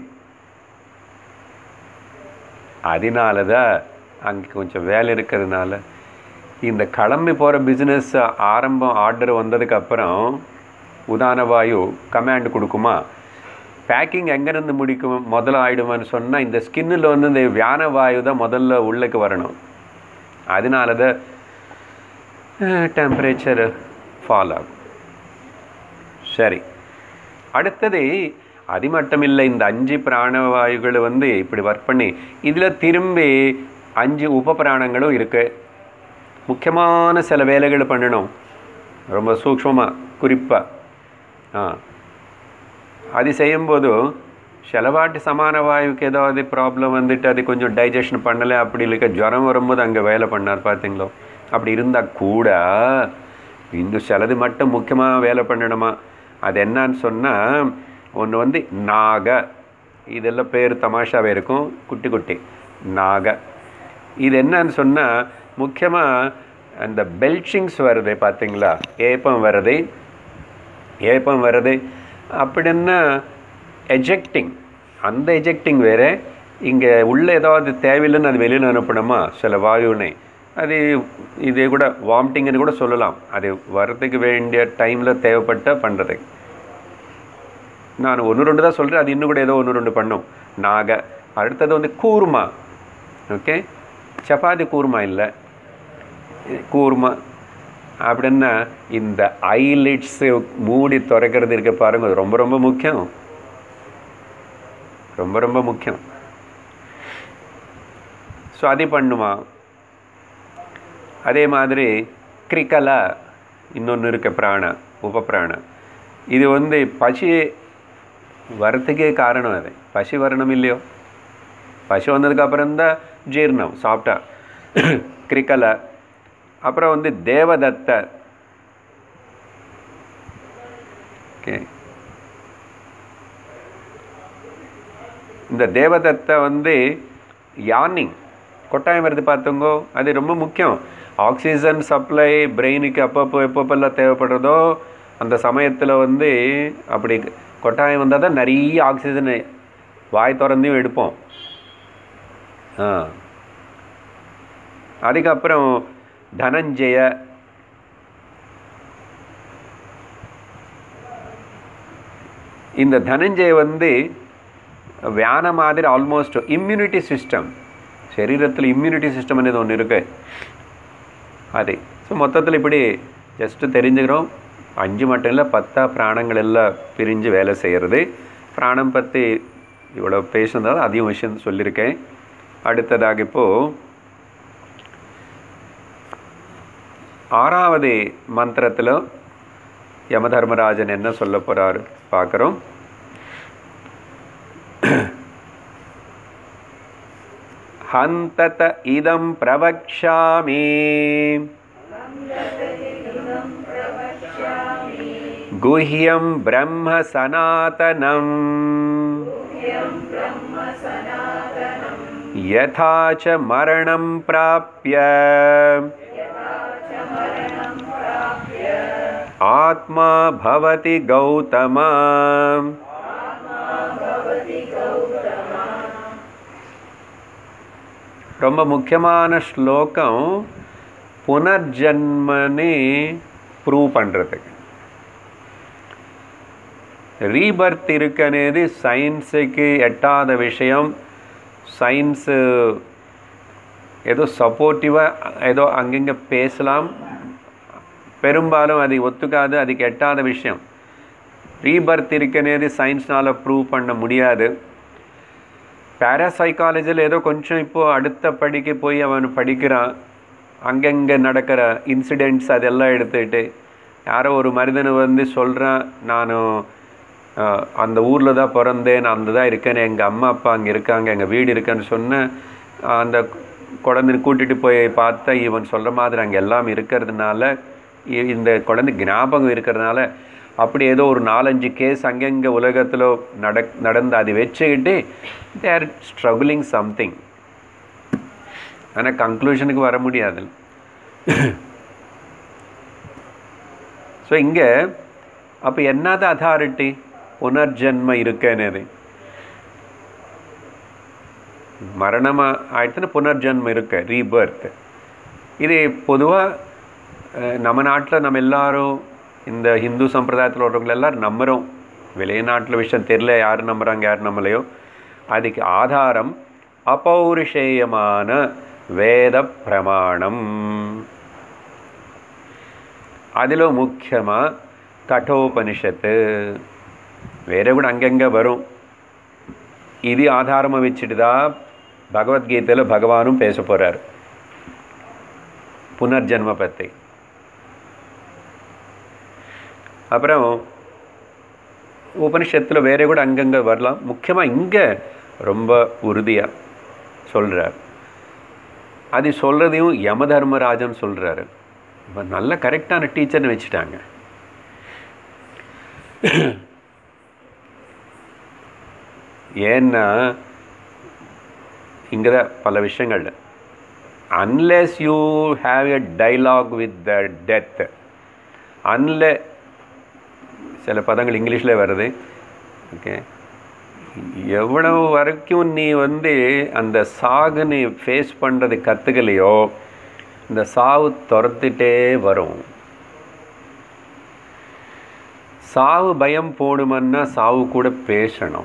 அதனால தான் அங்கே கொஞ்சம் வேலை இருக்கிறதுனால இந்த கிளம்பி போகிற பிஸ்னஸ் ஆரம்பம் ஆர்டர் வந்ததுக்கப்புறம் உதான வாயு கமாண்ட் கொடுக்குமா பேக்கிங் எங்கேருந்து முடிக்கும் முதல்ல ஆயிடுமான்னு சொன்னால் இந்த ஸ்கின்னில் வந்து இந்த வியான வாயு தான் முதல்ல உள்ளுக்கு வரணும் அதனால தான் டெம்பரேச்சர் ஃபால் ஆகும் சரி அடுத்தது அது மட்டும் இல்லை இந்த அஞ்சு பிராணவாயுகள் வந்து இப்படி ஒர்க் பண்ணி இதில் திரும்பி அஞ்சு உப பிராணங்களும் இருக்கு முக்கியமான சில வேலைகள் பண்ணணும் ரொம்ப சூக்ஷ்மமாக குறிப்பாக ஆ அது செய்யும்போது செலவாட்டு சமான வாயுக்கு ஏதாவது ப்ராப்ளம் வந்துட்டு அது கொஞ்சம் டைஜஷன் பண்ணலை அப்படி இல்லைக்க ஜுரம் வரும்போது அங்கே வேலை பண்ணார் பார்த்தீங்களோ அப்படி இருந்தால் கூட இன்னும் சிலது மட்டும் முக்கியமாக வேலை பண்ணணுமா அது என்னன்னு சொன்னால் ஒன்று வந்து நாக இதெல்லாம் பேர் தமாஷாவே இருக்கும் குட்டி குட்டி நாக இது என்னன்னு சொன்னால் முக்கியமாக அந்த பெல்ச்சிங்ஸ் வருது பார்த்தீங்களா ஏப்பம் வருது ஏப்பம் வருது அப்படின்னா எஜெக்டிங் அந்த எஜெக்டிங் வேறு இங்கே உள்ள ஏதாவது தேவையில்லைன்னு அது வெளியில் அனுப்பணுமா சில வாயுனை அது இது கூட வாமிட்டிங்னு கூட சொல்லலாம் அது வர்றதுக்கு வேண்டிய டைமில் தேவைப்பட்ட பண்ணுறது நான் ஒன்று ரெண்டு தான் சொல்கிறேன் அது இன்னும் கூட ஏதோ ஒன்று ரெண்டு பண்ணும் நாக அடுத்தது வந்து கூர்மா ஓகே சப்பாத்தி கூர்மா இல்லை கூர்மா அப்படின்னா இந்த ஐலிட்ஸு மூடி திறக்கிறது இருக்க பாருங்க அது ரொம்ப ரொம்ப முக்கியம் ரொம்ப ரொம்ப முக்கியம் ஸோ அது பண்ணுமா அதே மாதிரி கிரிக்கலா இன்னொன்று இருக்க பிராண உபப்பிராண இது வந்து பசி வரத்துக்கே காரணம் அது பசி வரணும் இல்லையோ பசி வந்ததுக்கு அப்புறம் தான் ஜீர்ணம் சாப்பிட்டா கிரிக்கலை அப்புறம் வந்து தேவதத்த ஓகே இந்த தேவதத்தை வந்து யார்னிங் கொட்டாயம் வருது பார்த்துங்கோ அது ரொம்ப முக்கியம் ஆக்சிஜன் சப்ளை பிரெயினுக்கு அப்பப்போ எப்பப்பெல்லாம் தேவைப்படுறதோ அந்த சமயத்தில் வந்து அப்படி கொட்டாயம் வந்தால் தான் நிறைய ஆக்சிஜனை வாய் திறந்தையும் எடுப்போம் ஆ அதுக்கப்புறம் தனஞ்சய இந்த தனஞ்சய வந்து வியான மாதிரி ஆல்மோஸ்ட் இம்யூனிட்டி சிஸ்டம் சரீரத்தில் இம்யூனிட்டி சிஸ்டம் అనేది ஒன்று இருக்கு அது ஸோ மொத்தத்தில் இப்படி ஜஸ்ட்டு தெரிஞ்சுக்கிறோம் அஞ்சு மட்டும் இல்லை பத்தா பிராணங்கள் எல்லாம் பிரிஞ்சு வேலை செய்கிறது பிராணம் பற்றி இவ்வளோ பேசுனதால் அதிகம் விஷயம் சொல்லியிருக்கேன் அடுத்ததாக இப்போது ஆறாவது மந்திரத்தில் யமதர்மராஜன் என்ன சொல்ல போகிறாரு பார்க்குறோம் ஹந்தத இதம் பிரவக்ஷாமி குஹ்யம் பிரம்ம சனாதனம் यथा च मरणं प्राप्य आत्मा भवति गौतम ரொம்ப முக்கியமான ஸ்லோகம் புனர்ஜன்மனே ப்ரூவ் பண்ணுறதுக்கு ரீபர்த் இருக்கு అనేది சயின்ஸுக்கு எட்டாத விஷயம் சயின்ஸு ஏதோ சப்போர்ட்டிவாக ஏதோ அங்கங்கே பேசலாம் பெரும்பாலும் அதை ஒத்துக்காது அதுக்கு எட்டாத விஷயம் ரீபர்த் இருக்குனேது சயின்ஸ்னால் ப்ரூவ் பண்ண முடியாது பேராசைக்காலஜியில் ஏதோ கொஞ்சம் இப்போது அடுத்த படிக்க போய் அவன் படிக்கிறான் அங்கங்கே நடக்கிற இன்சிடெண்ட்ஸ் அதெல்லாம் எடுத்துக்கிட்டு யாரோ ஒரு மனிதனை வந்து சொல்கிறான் நான் அந்த ஊரில் தான் பிறந்தேன் நான் அந்த தான் இருக்கேன் எங்கள் அம்மா அப்பா அங்கே இருக்காங்க எங்கள் வீடு இருக்குன்னு சொன்னேன் அந்த குழந்தை கூட்டிகிட்டு போய் பார்த்தா இவன் சொல்கிற மாதிரி அங்கே எல்லாம் இருக்கிறதுனால இந்த குழந்தை ஞாபகம் இருக்கிறதுனால அப்படி ஏதோ ஒரு நாலஞ்சு கேஸ் அங்கங்கே உலகத்தில் நட நடந்து அதை வச்சுக்கிட்டு தே ஆர் ஸ்ட்ரகுலிங் சம்திங் ஆனால் கன்க்ளூஷனுக்கு வர முடியாது ஸோ இங்கே அப்போ என்னது அதாரிட்டி புனர்ஜென்ம இருக்குன்னு மரணமாக ஆயிடுச்சுன்னா புனர்ஜென்மம் இருக்கு ரீபர்த் இது பொதுவாக நம்ம நாட்டில் நம்ம எல்லாரும் இந்த ஹிந்து சம்பிரதாயத்தில் உள்ளவங்க எல்லாரும் நம்புகிறோம் வெளிநாட்டில் விஷயம் தெரியல யார் நம்புகிறாங்க யார் நம்பலையோ அதுக்கு ஆதாரம் அபௌருஷேயமான வேத பிரமாணம் அதில் முக்கியமாக கட்டோபனிஷத்து வேற கூட அங்கங்கே வரும் இது ஆதாரமாக வச்சுட்டு தான் பகவத்கீதையில் பகவானும் பேச போகிறார் புனர்ஜென்ம பற்றி அப்புறம் உபனிஷத்தில் வேற கூட அங்கங்கே வரலாம் முக்கியமாக இங்கே ரொம்ப உறுதியாக சொல்கிறார் அது சொல்கிறதையும் யம தர்மராஜன் சொல்கிறாரு நல்ல கரெக்டான டீச்சர்னு வச்சுட்டாங்க ஏன்னா இங்கே தான் பல விஷயங்கள் unless you have a dialogue with the death அன்ல சில பதங்கள் இங்கிலீஷில் வருது ஓகே எவ்வளவு வரைக்கும் நீ வந்து அந்த சாகு நீ ஃபேஸ் பண்ணுறது கற்றுக்கலையோ இந்த சாவு துரத்துட்டே வரும் சாவு பயம் போடுமன்னா சாவு கூட பேசணும்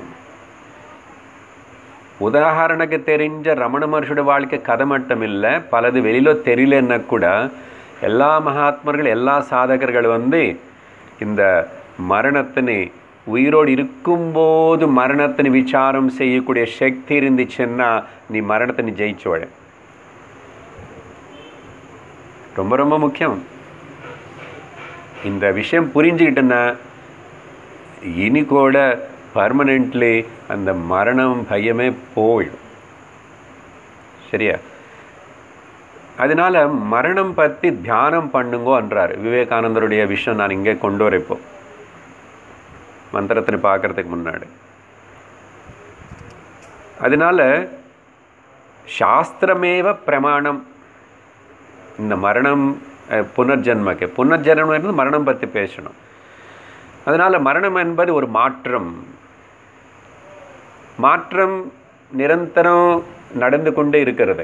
உதாரணக்கு தெரிஞ்ச ரமண மகர்ஷியோட வாழ்க்கை கதை மட்டும் இல்லை பலது வெளியில் தெரியலன்னா கூட எல்லா மகாத்மர்கள் எல்லா சாதகர்கள் வந்து இந்த மரணத்தினை உயிரோடு இருக்கும்போது மரணத்தினை விசாரம் செய்யக்கூடிய சக்தி இருந்துச்சுன்னா நீ மரணத்தை நீ ஜெயிச்சோட ரொம்ப ரொம்ப முக்கியம் இந்த விஷயம் புரிஞ்சுக்கிட்டேன்னா இனி கூட பர்மனெண்ட்லி அந்த மரணம் பயமே போயிடும் சரியா அதனால மரணம் பற்றி தியானம் பண்ணுங்கோ என்றார் விவேகானந்தருடைய விஷயம் நான் இங்கே கொண்டு வர இப்போ மந்திரத்தினை பார்க்கறதுக்கு முன்னாடி அதனால சாஸ்திரமேவ பிரமாணம் இந்த மரணம் புனர்ஜென்மக்கு புனர்ஜென்மம் இருந்து மரணம் பற்றி பேசணும் அதனால் மரணம் என்பது ஒரு மாற்றம் மாற்றம் நிரந்தரம் நடந்து கொண்டே இருக்கிறது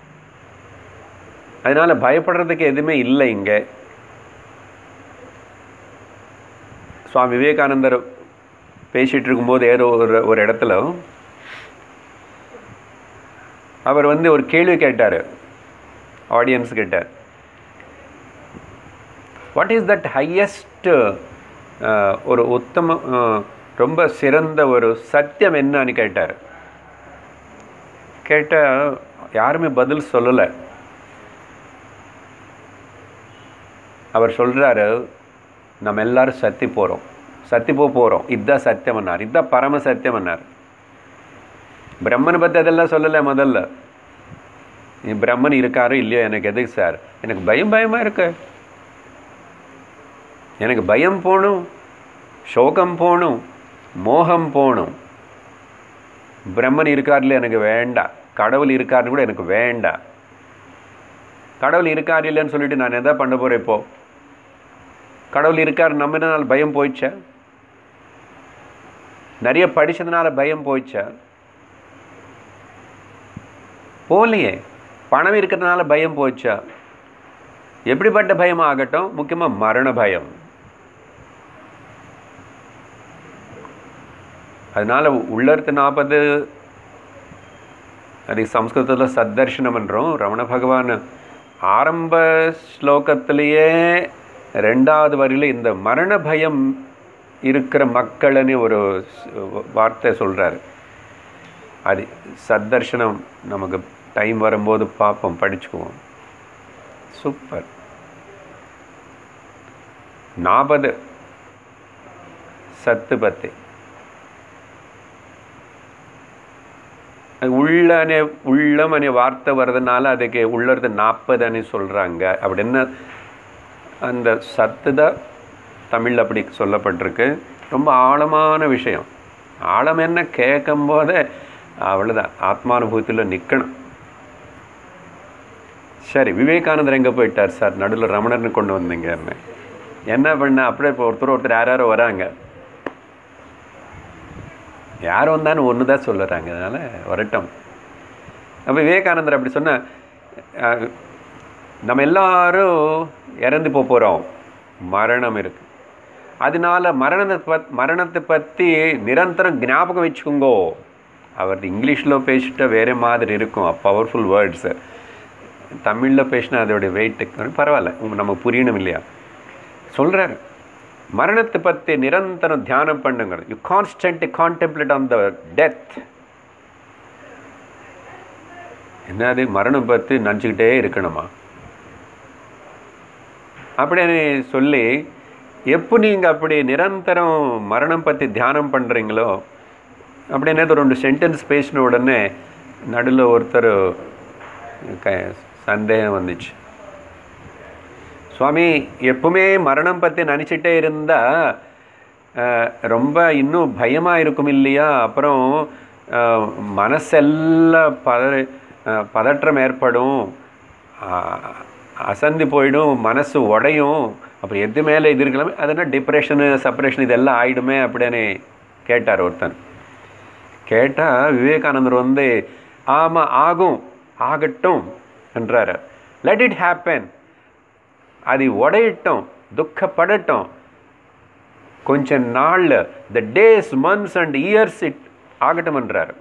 அதனால் பயப்படுறதுக்கு எதுவுமே இல்லை இங்கே சுவாமி விவேகானந்தர் பேசிகிட்டு இருக்கும்போது ஏதோ ஒரு ஒரு இடத்துல அவர் வந்து ஒரு கேள்வி கேட்டார் ஆடியன்ஸ் கிட்ட வாட் இஸ் தட் ஹையஸ்ட் ஒரு உத்தம ரொம்ப சிறந்த ஒரு சத்தியம் என்னன்னு கேட்டார் கேட்ட யாருமே பதில் சொல்லலை அவர் சொல்கிறாரு நம்ம எல்லாரும் சத்தி போகிறோம் சத்தி போ போகிறோம் இதுதான் சத்தியம் பண்ணார் இதுதான் பரம சத்தியம் பண்ணார் பிரம்மனை பற்றி அதெல்லாம் சொல்லலை முதல்ல நீ பிரம்மன் இருக்காரோ இல்லையோ எனக்கு எதுக்கு சார் எனக்கு பயம் பயமாக இருக்கு எனக்கு பயம் போகணும் சோகம் போகணும் மோகம் போகணும் பிரம்மன் இருக்கார்ல எனக்கு வேண்டாம் கடவுள் இருக்காருன்னு கூட எனக்கு வேண்டாம் கடவுள் இருக்கார் இல்லைன்னு சொல்லிட்டு நான் எதை பண்ண போகிறேன் இப்போ கடவுள் இருக்கார் நம்பினால பயம் போயிடுச்சா நிறைய படித்ததுனால பயம் போயிடுச்சா போகலையே பணம் இருக்கிறதுனால பயம் போச்சா எப்படிப்பட்ட பயம் ஆகட்டும் முக்கியமாக மரண பயம் அதனால் உள்ளர்த்து நாற்பது அது சம்ஸ்கிருதத்தில் சத்தர்ஷனம் என்றோம் ரமண பகவான் ஆரம்ப ஸ்லோகத்திலேயே ரெண்டாவது வரியில் இந்த மரண பயம் இருக்கிற மக்கள்னு ஒரு வார்த்தை சொல்கிறார் அது சத்தர்ஷனம் நமக்கு டைம் வரும்போது பார்ப்போம் படிச்சுக்குவோம் சூப்பர் நாற்பது சத்து பத்தி உள்ள அనే உள்ளம் அనే வார்த்தை வர்றதுனால அதுக்கு உள்ளது நாற்பது அணி சொல்கிறாங்க அப்படின்னா அந்த சத்து தான் தமிழ் அப்படி சொல்லப்பட்டிருக்கு ரொம்ப ஆழமான விஷயம் ஆழம் என்ன கேட்கும் போதே அவ்வளோதான் ஆத்மானுபூத்தியில் நிற்கணும் சரி விவேகானந்தர் எங்கே போயிட்டார் சார் நடுவில் ரமணர்னு கொண்டு வந்தீங்கன்னு என்ன பண்ண அப்படியே இப்போ ஒருத்தர் ஒருத்தர் யார் யாரோ வராங்க யார் வந்தாலும் ஒன்று தான் சொல்லுறாங்க அதனால் வரட்டும் அப்போ விவேகானந்தர் அப்படி சொன்ன நம்ம எல்லாரும் இறந்து போக போகிறோம் மரணம் இருக்கு அதனால மரணத்தை பத் மரணத்தை பற்றி நிரந்தரம் ஞாபகம் வச்சுக்கோங்கோ அவர் இங்கிலீஷில் பேசிட்ட வேறு மாதிரி இருக்கும் பவர்ஃபுல் வேர்ட்ஸு தமிழில் பேசினா அதோடைய வெயிட் பரவாயில்ல உங்க- நமக்கு புரியணும் இல்லையா சொல்கிறார் மரணத்தை பற்றி நிரந்தரம் தியானம் பண்ணுங்க you constant contemplate on the death என்னது மரணம் பற்றி நினச்சிக்கிட்டே இருக்கணுமா அப்படின்னு சொல்லி எப்போ நீங்கள் அப்படி நிரந்தரம் மரணம் பற்றி தியானம் பண்ணுறீங்களோ அப்படின்னு ஒரு ரெண்டு சென்டென்ஸ் பேசின உடனே நடுவில் ஒருத்தர் க சந்தேகம் வந்துச்சு சுவாமி எப்பவுமே மரணம் பற்றி நினச்சிட்டே இருந்தால் ரொம்ப இன்னும் பயமாக இருக்கும் இல்லையா அப்புறம் அஹ், மனசெல்லாம் பத அஹ், பதற்றம் ஏற்படும் அஹ், அசந்தி போயிடும் மனசு உடையும் அப்புறம் எது மேலே இது இருக்கலாமே அதனால் டிப்ரெஷனு செப்பரேஷன் இதெல்லாம் ஆயிடுமே அப்படின்னு கேட்டார் ஒருத்தன் கேட்டால் விவேகானந்தர் வந்து ஆமாம் ஆகும் ஆகட்டும் என்றார் லெட் இட் ஹேப்பன் அது உடையட்டும் துக்கப்படட்டும் கொஞ்ச நாளில் the days months and years it ஆகட்டும்ன்றார்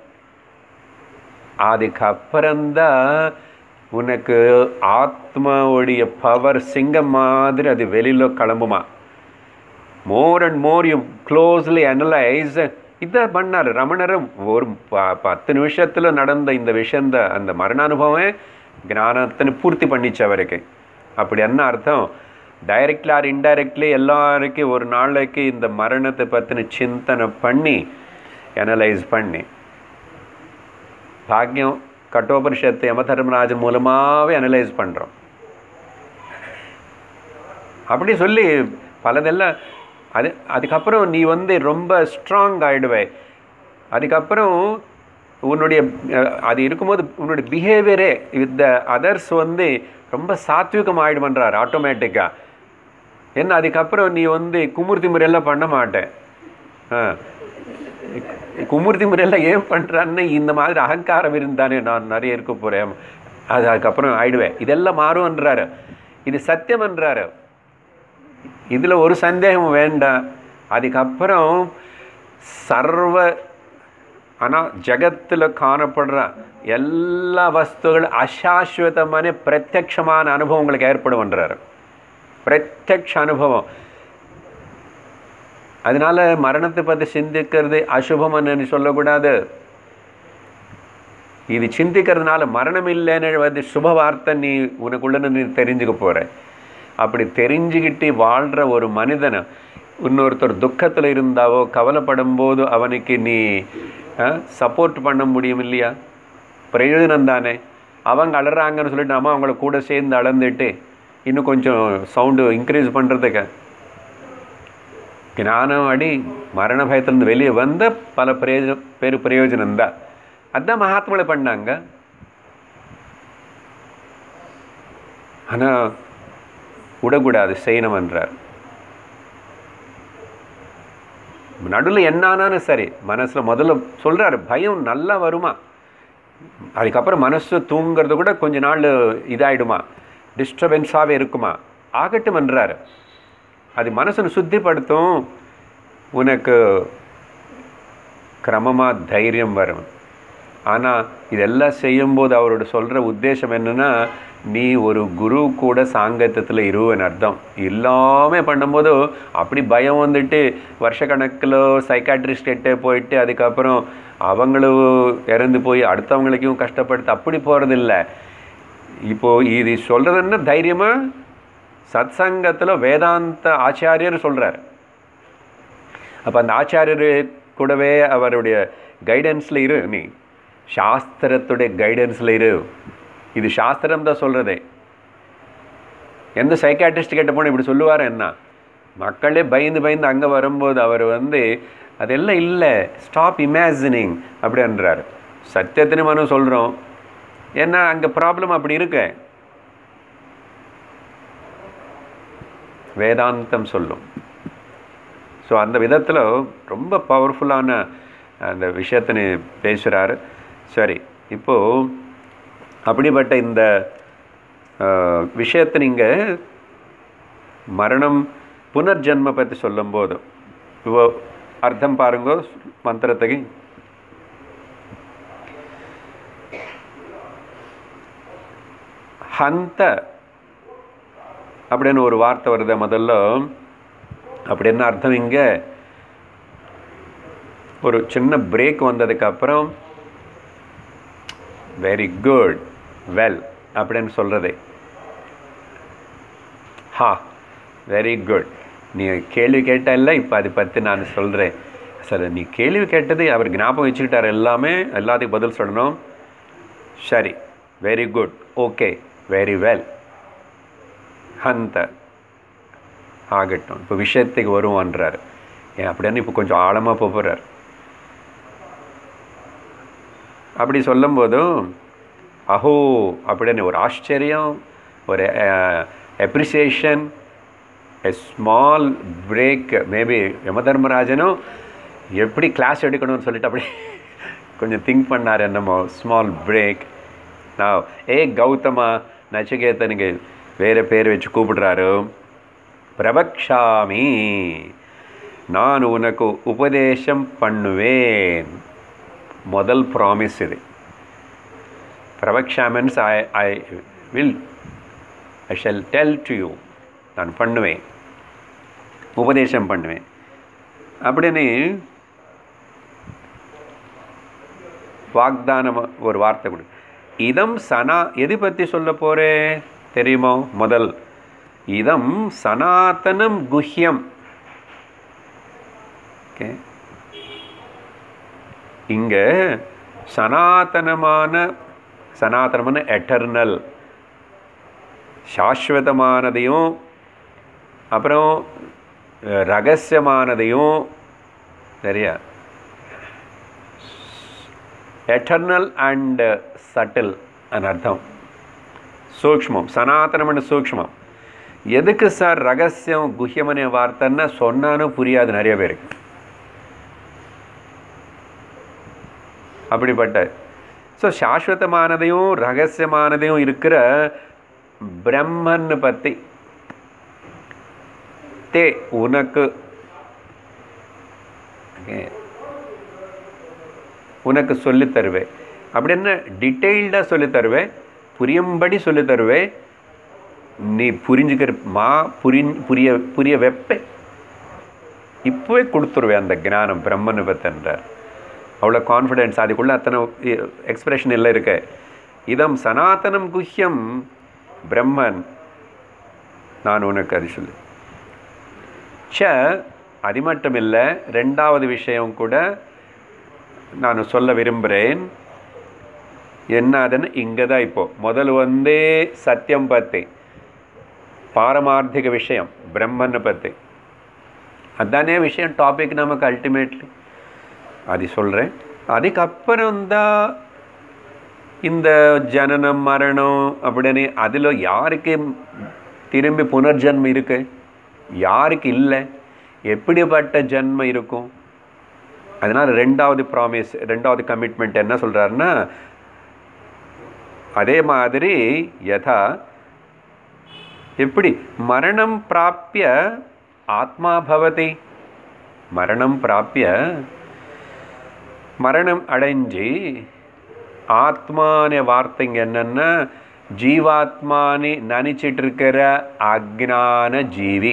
அதுக்கப்புறம்தான் உனக்கு ஆத்மாவுடைய பவர் சிங்கம் மாதிரி அது வெளியில் கிளம்புமா more and more you closely analyse இதான் பண்ணார் ரமணர் ஒரு ப- பத்து நிமிஷத்தில் நடந்த இந்த விஷயம் அந்த மரண அனுபவம் ஞானத்தின்னு பூர்த்தி பண்ணிச்சு அவருக்கு அப்படி என்ன அர்த்தம் டைரக்ட்லி ஆர் இன்டைரக்ட்லி எல்லாருக்கும் ஒரு நாளைக்கு இந்த மரணத்தை பற்றின சிந்தனை பண்ணி அனலைஸ் பண்ணி பாக்கியம் கட்டோபரிஷத்து யமதர்மராஜன் மூலமாகவே அனலைஸ் பண்ணுறோம் அப்படி சொல்லி பலதெல்லாம் அது அதுக்கப்புறம் நீ வந்து ரொம்ப ஸ்ட்ராங் ஆகிடுவே அதுக்கப்புறம் உன்னுடைய அஹ், அது இருக்கும்போது உன்னுடைய பிஹேவியரே வித் த அதர்ஸ் வந்து ரொம்ப சாத்விகம் ஆகிடுமன்றார் ஆட்டோமேட்டிக்காக என்ன அதுக்கப்புறம் நீ வந்து குமுர்த்தி முறையெல்லாம் பண்ண மாட்டேன் ஆ குமுர்த்தி முறையெல்லாம் ஏன் பண்ணுறான்னு இந்த மாதிரி அகங்காரம் இருந்தானே நான் நிறைய இருக்க போகிறேன் அது அதுக்கப்புறம் ஆயிடுவேன் இதெல்லாம் மாறும்ன்றாரு இது சத்தியம்ன்றாரு இதில் ஒரு சந்தேகம் வேண்டாம் அதுக்கப்புறம் சர்வ ஆனால் ஜகத்தில் காணப்படுற எல்லா வஸ்துகளும் அசாஸ்வதமான பிரத்யக்ஷமான அனுபவம் உங்களுக்கு ஏற்படும்ன்றாரு பிரத்யக்ஷ அனுபவம் அதனால மரணத்தை பற்றி சிந்திக்கிறது அசுபம்னு சொல்லக்கூடாது இது சிந்திக்கிறதுனால மரணம் இல்லைன்னு வந்து சுப வார்த்தை நீ உனக்குள்ள நீ தெரிஞ்சுக்க போற அப்படி தெரிஞ்சுக்கிட்டு வாழ்கிற ஒரு மனிதனை இன்னொருத்தர் துக்கத்தில் இருந்தாவோ கவலைப்படும் போது அவனுக்கு நீ சப்போர்ட் பண்ண முடியும் இல்லையா பிரயோஜனம் தானே அவங்க அலறாங்கன்னு சொல்லிட்டு நம்ம அவங்கள கூட சேர்ந்து அளந்துட்டு இன்னும் கொஞ்சம் சவுண்டு இன்க்ரீஸ் பண்ணுறதுக்கு ஞானம் அடி மரண பயத்திலிருந்து வெளியே வந்த பல பிரயோஜன பேர் பிரயோஜனம் தான் அதான் மகாத்மாவை பண்ணாங்க ஆனால் விடக்கூடாது செய்யணும்ன்றார் நடுவில் என்னானாலும் சரி மனசில் முதல்ல சொல்கிறாரு பயம் நல்லா வருமா அதுக்கப்புறம் மனசு தூங்குறது கூட கொஞ்ச நாள் இதாயிடுமா டிஸ்டர்பன்ஸாகவே இருக்குமா ஆகட்டும்ன்றாரு அது மனசனை சுத்திப்படுத்தும் உனக்கு கிரமமாக தைரியம் வரும் ஆனால் இதெல்லாம் செய்யும்போது அவரோட சொல்கிற உத்தேசம் என்னென்னா நீ ஒரு குரு கூட சாங்கத்தத்தில் இருவன் அர்த்தம் எல்லாமே பண்ணும்போது அப்படி பயம் வந்துட்டு வருஷக்கணக்கில் சைக்காட்ரிஸ்ட் கிட்டே போயிட்டு அதுக்கப்புறம் அவங்களும் இறந்து போய் அடுத்தவங்களுக்கும் கஷ்டப்படுத்து அப்படி போகிறதில்ல இப்போது இது சொல்கிறது என்ன தைரியமாக சத் சங்கத்தில் வேதாந்த ஆச்சாரியர் சொல்கிறார் அப்போ அந்த ஆச்சாரியர் கூடவே அவருடைய கைடன்ஸில் இரு நீ சாஸ்திரத்துடைய கைடன்ஸில் இரு இது சாஸ்திரம் தான் சொல்கிறதே எந்த சைக்காட்ரிஸ்ட் கிட்ட போனால் இப்படி சொல்லுவார் என்ன மக்களே பயந்து பயந்து அங்கே வரும்போது அவர் வந்து அதெல்லாம் இல்லை ஸ்டாப் இமேஜினிங் அப்படின்றார் சத்தியத்தினு மனம் சொல்கிறோம் ஏன்னா அங்கே ப்ராப்ளம் அப்படி இருக்கு வேதாந்தம் சொல்லும் ஸோ அந்த விதத்தில் ரொம்ப பவர்ஃபுல்லான அந்த விஷயத்தினு பேசுகிறாரு சரி இப்போது அப்படிப்பட்ட இந்த விஷயத்தை நீங்கள் மரணம் புனர்ஜென்ம பற்றி சொல்லும்போது இப்போ அர்த்தம் பாருங்க மந்திரத்துக்கு ஹந்த அப்படின்னு ஒரு வார்த்தை வருது முதல்ல அப்படி என்ன அர்த்தம் இங்கே ஒரு சின்ன பிரேக் வந்ததுக்கப்புறம் வெரி குட் வெல் அப்படின்னு சொல்கிறது ஹா வெரி குட் நீ கேள்வி கேட்டல்ல இப்போ அதை பற்றி நான் சொல்கிறேன் சார் நீ கேள்வி கேட்டது அவர் ஞாபகம் வச்சுக்கிட்டார் எல்லாமே எல்லாத்துக்கும் பதில் சொல்லணும் சரி very good okay very well ஹந்த ஆகட்டும் இப்போ விஷயத்துக்கு வருவான்றார் ஏன் அப்படின்னு இப்போ கொஞ்சம் ஆழமாக போகிறார் அப்படி சொல்லும்போதும் அஹோ அப்படின்னு ஒரு ஆச்சரியம் ஒரு appreciation a small break maybe யமதர்மராஜனும் எப்படி கிளாஸ் எடுக்கணும்னு சொல்லிட்டு அப்படி கொஞ்சம் திங்க் பண்ணார் என்னமோ ஸ்மால் பிரேக் நான் ஏ கௌதமா நச்சிகேதனுக்கு வேறு பேர் வச்சு கூப்பிடுறாரு பிரபக்ஷாமி நான் உனக்கு உபதேசம் பண்ணுவேன் முதல் ப்ராமிஸ் இது பிரபக்ஷாமன்ஸ் I I will I shall tell to you நான் பண்ணுவேன் உபதேசம் பண்ணுவேன் அப்படின்னு வாக்தானம் ஒரு வார்த்தை கொடு இதம் சனா எது பற்றி சொல்ல போகிறேன் தெரியுமோ முதல் இதம் சனாதனம் குஹ்யம் ஓகே இங்கே சனாதனமான சனாதனமான எட்டர்னல் சாஸ்வதமானதையும் அப்புறம் ரகசியமானதையும் சரியா ఎటర్నల్ అండ్ సటిల్ అని అర్థం సూక్ష్మం సనాతనమైన సూక్ష్మம் எதுக்கு சார் ரகசியம் குஹ்யமனே வார்த்தைன்னா சொன்னாலும் புரியாது நிறைய பேருக்கு அப்படிப்பட்ட ஸோ சாஸ்வதமானதையும் ரகசியமானதையும் இருக்கிற பிரம்மன் பற்றி தே உனக்கு உனக்கு சொல்லித் தருவேன் அப்படின்னு டீட்டெயில்டாக சொல்லித் தருவேன் புரியும்படி சொல்லித் தருவேன் நீ புரிஞ்சுக்கிற மா புரி புரிய புரிய வைப்பேன் இப்போவே கொடுத்துருவேன் அந்த ஞானம் பிரம்மனை பத்தன்றார் அவ்வளோ கான்ஃபிடென்ஸ் அதுக்குள்ளே அத்தனை எக்ஸ்பிரஷன் இல்லை இருக்கு இதம் சனாதனம் குஹ்யம் பிரம்மன் நான் உனக்கு அது சொல்லு ச அது மட்டும் இல்லை ரெண்டாவது விஷயம் கூட நான் சொல்ல விரும்புகிறேன் என்ன அதுன்னு இங்கே தான் இப்போது முதல் வந்தே சத்தியம் பற்றி பாரமார்த்திக விஷயம் பிரம்மனை பற்றி அதானே விஷயம் டாபிக் நமக்கு அல்டிமேட்லி அது சொல்கிறேன் அதுக்கப்புறம் தான் இந்த ஜனனம் மரணம் அப்படின்னு அதில் யாருக்கு திரும்பி புனர்ஜன்மம் இருக்கு யாருக்கு இல்லை எப்படிப்பட்ட ஜென்மம் இருக்கும் அதனால் ரெண்டாவது ப்ராமிஸ் ரெண்டாவது கமிட்மெண்ட் என்ன சொல்கிறாருன்னா அதே மாதிரி யதா எப்படி மரணம் பிராப்பிய ஆத்மா பவதி மரணம் பிராப்பிய மரணம் அடைஞ்சு ஆத்மானே வார்த்தைங்க என்னென்னா ஜீவாத்மானி நினச்சிட்டு இருக்கிற அக்ஞான ஜீவி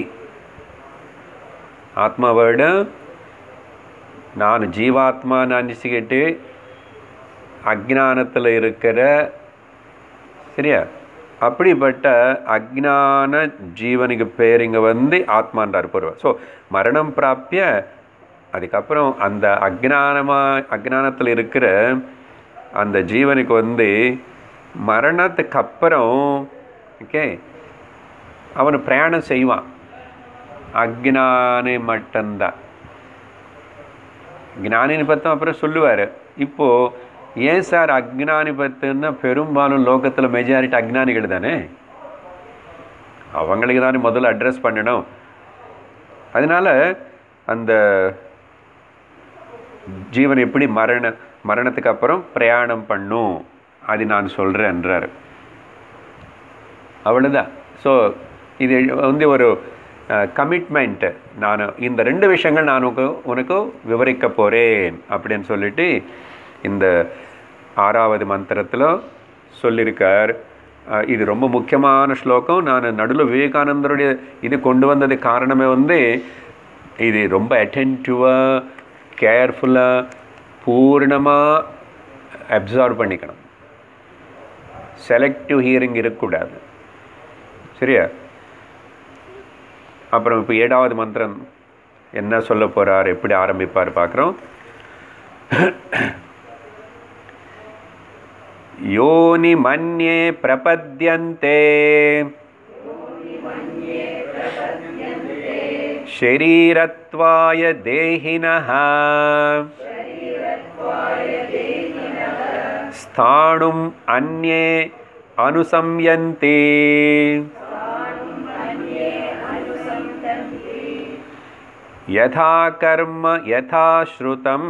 ஆத்மா வேர்டு நான் ஜீவாத்மா நினச்சிக்கிட்டு அக்ஞானத்தில் இருக்கிற சரியா அப்படிப்பட்ட அக்ஞான ஜீவனுக்கு பேர் இங்கே வந்து ஆத்மான்றார் பொருள் ஸோ மரணம் பிராப்பிய அதுக்கப்புறம் அந்த அக்ஞானமாக அக்ஞானத்தில் இருக்கிற அந்த ஜீவனுக்கு வந்து மரணத்துக்கு அப்புறம் ஓகே அவன் பிரயாணம் செய்வான் அக்ஞானி மட்டும்தான் ஞானினி பத்தம் அப்புறம் சொல்லுவார் இப்போது ஏன் சார் அக்ஞானி பத்துன்னா பெரும்பாலும் லோகத்தில் மெஜாரிட்டி அக்ஞானிகள் தானே அவங்களுக்கு தானே முதல்ல அட்ரஸ் பண்ணணும் அதனால் அந்த ஜீவன் எப்படி மரண மரணத்துக்கு அப்புறம் பிரயாணம் பண்ணும் அது நான் சொல்கிறேன்றார் அவ்வளோதான் ஸோ இது வந்து ஒரு கமிட்மெண்ட் நான் இந்த ரெண்டு விஷயங்கள் நான் உனக்கு உனக்கு விவரிக்க போகிறேன் அப்படின்னு சொல்லிட்டு இந்த ஆறாவது மந்திரத்தில் சொல்லியிருக்கார் அஹ், இது ரொம்ப முக்கியமான ஸ்லோகம் நான் நடுவில் விவேகானந்தருடைய இது கொண்டு வந்தது காரணமே வந்து இது ரொம்ப அட்டென்டிவாக கேர்ஃபுல்லாக பூர்ணமாக அப்சார்வ் பண்ணிக்கணும் செலக்டிவ் ஹியரிங் இருக்கக்கூடாது சரியா அப்புறம் இப்போ ஏழாவது மந்திரம் என்ன சொல்ல போகிறார் எப்படி ஆரம்பிப்பார் பார்க்குறோம் யோனி மன்யே பிரபத்யந்தே शरीरत्वाय देहिनः स्थाणुम् अन्ये अनुसंयन्ते यथा कर्म यथा श्रुतम्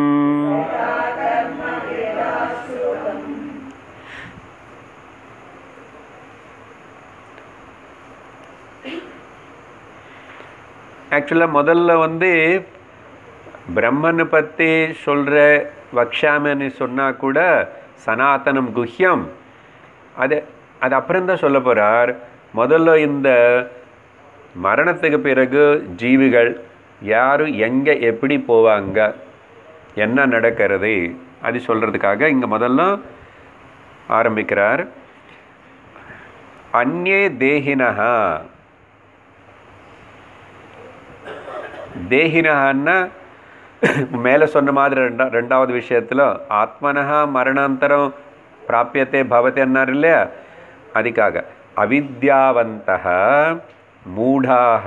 ஆக்சுவலாக முதல்ல வந்து பிரம்மனை பற்றி சொல்கிற வக்ஷாமன்னு சொன்னால் கூட சனாதனம் குஹ்யம் அது அது அப்புறம் தான் சொல்ல போகிறார் முதல்ல இந்த மரணத்துக்கு பிறகு ஜீவிகள் யாரும் எங்கே எப்படி போவாங்க என்ன நடக்கிறது அது சொல்கிறதுக்காக இங்கே முதல்ல ஆரம்பிக்கிறார் அந்நே தேகினஹா தேகினஹான்னா மேலே சொன்ன மாதிரி ரெண்டா ரெண்டாவது விஷயத்தில் ஆத்மனஹா மரணாந்தரம் பிராப்பியத்தை பவதி அன்னார் இல்லையா அதுக்காக அவித்யாவந்தக மூடாக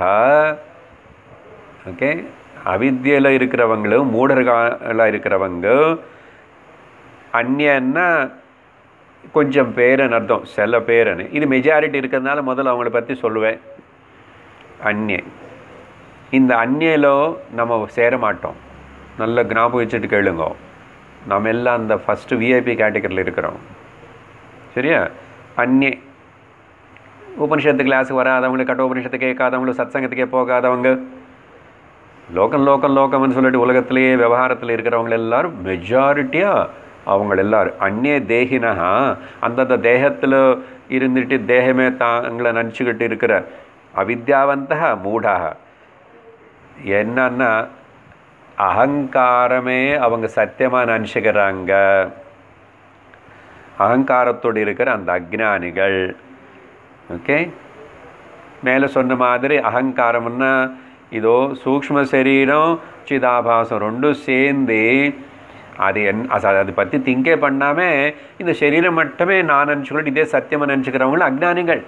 ஓகே அவித்தியில் இருக்கிறவங்களும் மூடர்களாக இருக்கிறவங்க அந்நியன்னா கொஞ்சம் பேருன்னு அர்த்தம் சில பேருன்னு இது மெஜாரிட்டி இருக்கிறதுனால முதல்ல அவங்கள பற்றி சொல்லுவேன் அந்நிய இந்த அந்நியலோ நம்ம சேர மாட்டோம் நல்ல ஞாபகம் வச்சுட்டு கேளுங்க நம்ம எல்லாம் அந்த ஃபஸ்ட்டு விஐபி கேட்டகரியில் இருக்கிறோம் சரியா அந்நிய உபனிஷத்து கிளாஸுக்கு வராதவங்க கட்ட உபனிஷத்து கேட்காதவங்க சத்சங்கத்துக்கே போகாதவங்க லோகம் லோகம் லோகம்னு சொல்லிட்டு உலகத்திலேயே விவகாரத்தில் இருக்கிறவங்க எல்லாரும் மெஜாரிட்டியாக அவங்க எல்லாரும் அந்நிய தேகினா அந்தந்த தேகத்தில் இருந்துட்டு தேகமே தாங்களை நினச்சிக்கிட்டு இருக்கிற அவித்யாவந்த மூடாக என்னன்னா அகங்காரமே அவங்க சத்தியமாக நினச்சிக்கிறாங்க அகங்காரத்தோடு இருக்கிற அந்த அக்ஞானிகள் ஓகே மேலே சொன்ன மாதிரி அகங்காரம்னா இதோ சூக்ஷ்ம சரீரம் சிதாபாசம் ரெண்டும் சேர்ந்து அது என் அது அதை பற்றி திங்கே பண்ணாமல் இந்த சரீரம் மட்டுமே நான் நினச்சிக்கிட்டு இதே சத்தியமாக நினச்சிக்கிறவங்களும் அக்ஞானிகள்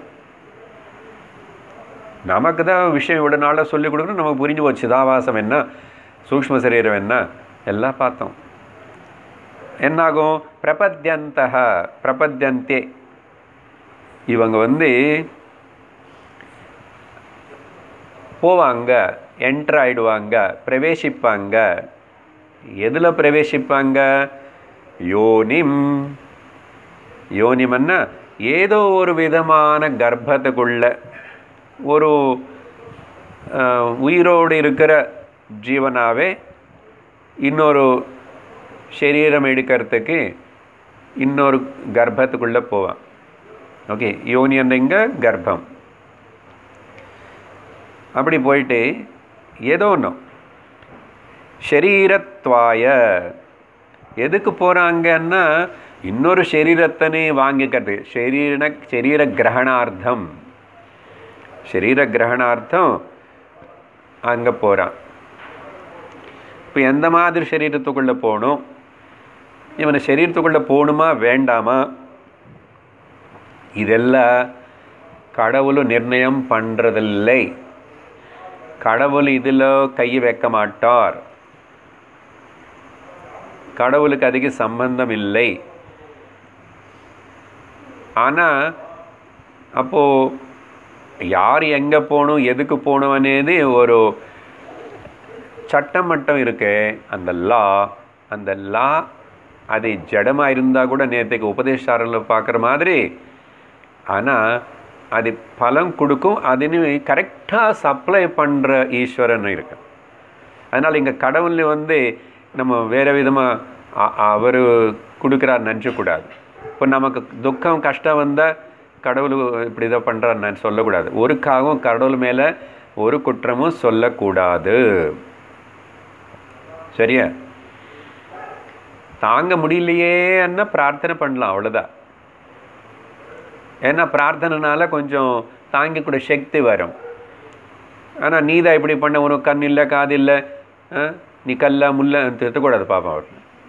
நமக்கு தான் விஷயம் இவ்வளோ நாளாக சொல்லிக் கொடுக்கணும் நமக்கு புரிஞ்சு போச்சு சிதாபாசம் என்ன சூக்ஷ்ம சரீரம் என்ன எல்லாம் பார்த்தோம் என்னாகும் பிரபத்யந்தக பிரபத்யந்தே இவங்க வந்து போவாங்க என்ட்ரு ஆயிடுவாங்க பிரவேசிப்பாங்க எதில் பிரவேசிப்பாங்க யோனிம் யோனிமன்னா ஏதோ ஒரு விதமான கர்ப்பத்துக்குள்ள ஒரு அஹ், உயிரோடு இருக்கிற ஜீவனாவே இன்னொரு சரீரம் எடுக்கிறதுக்கு இன்னொரு கர்ப்பத்துக்குள்ளே போவான் ஓகே யோனி இங்கே கர்ப்பம் அப்படி போயிட்டு ஏதோ ஒன்று ஷரீரத்வாய எதுக்கு போகிறாங்கன்னா இன்னொரு சரீரத்தனே வாங்கிக்கிறது ஷரீர சரீர கிரகணார்த்தம் சரீர கிரகணார்த்தம் அங்கே போகிறான் இப்போ எந்த மாதிரி சரீரத்துக்குள்ளே போகணும் இவனை சரீரத்துக்குள்ளே போகணுமா வேண்டாமா இதெல்லாம் கடவுள் நிர்ணயம் பண்ணுறதில்லை கடவுள் இதில் கை வைக்க மாட்டார் கடவுளுக்கு அதுக்கு சம்பந்தம் இல்லை ஆனால் அப்போது யார் எங்கே போகணும் எதுக்கு போகணும் అనేది ஒரு சட்டம் மட்டும் இருக்கு அந்த லா அந்த லா அது ஜடமாக இருந்தால் கூட நேற்றுக்கு உபதேசாரில் பார்க்குற மாதிரி ஆனால் அது பலம் கொடுக்கும் அதுன்னு கரெக்டாக சப்ளை பண்ணுற ஈஸ்வரன் இருக்கு அதனால் இங்கே கடவுள் வந்து நம்ம வேறு விதமாக அவர் கொடுக்குறார் நினச்சக்கூடாது இப்போ நமக்கு துக்கம் கஷ்டம் வந்தால் கடவுள் இப்படி இதை பண்ணுறாரு நான் சொல்லக்கூடாது ஒருக்காகவும் கடவுள் மேலே ஒரு குற்றமும் சொல்லக்கூடாது சரியா தாங்க முடியலையேன்னா பிரார்த்தனை பண்ணலாம் அவ்வளோதான் ஏன்னா பிரார்த்தனைனால கொஞ்சம் தாங்கிக்கூட சக்தி வரும் ஆனால் நீ தான் இப்படி பண்ண உனக்கு கண் இல்லை காது இல்லை ஆ? நீ கல்ல முல்ல திட்டக்கூடாது பாப்பா அவர்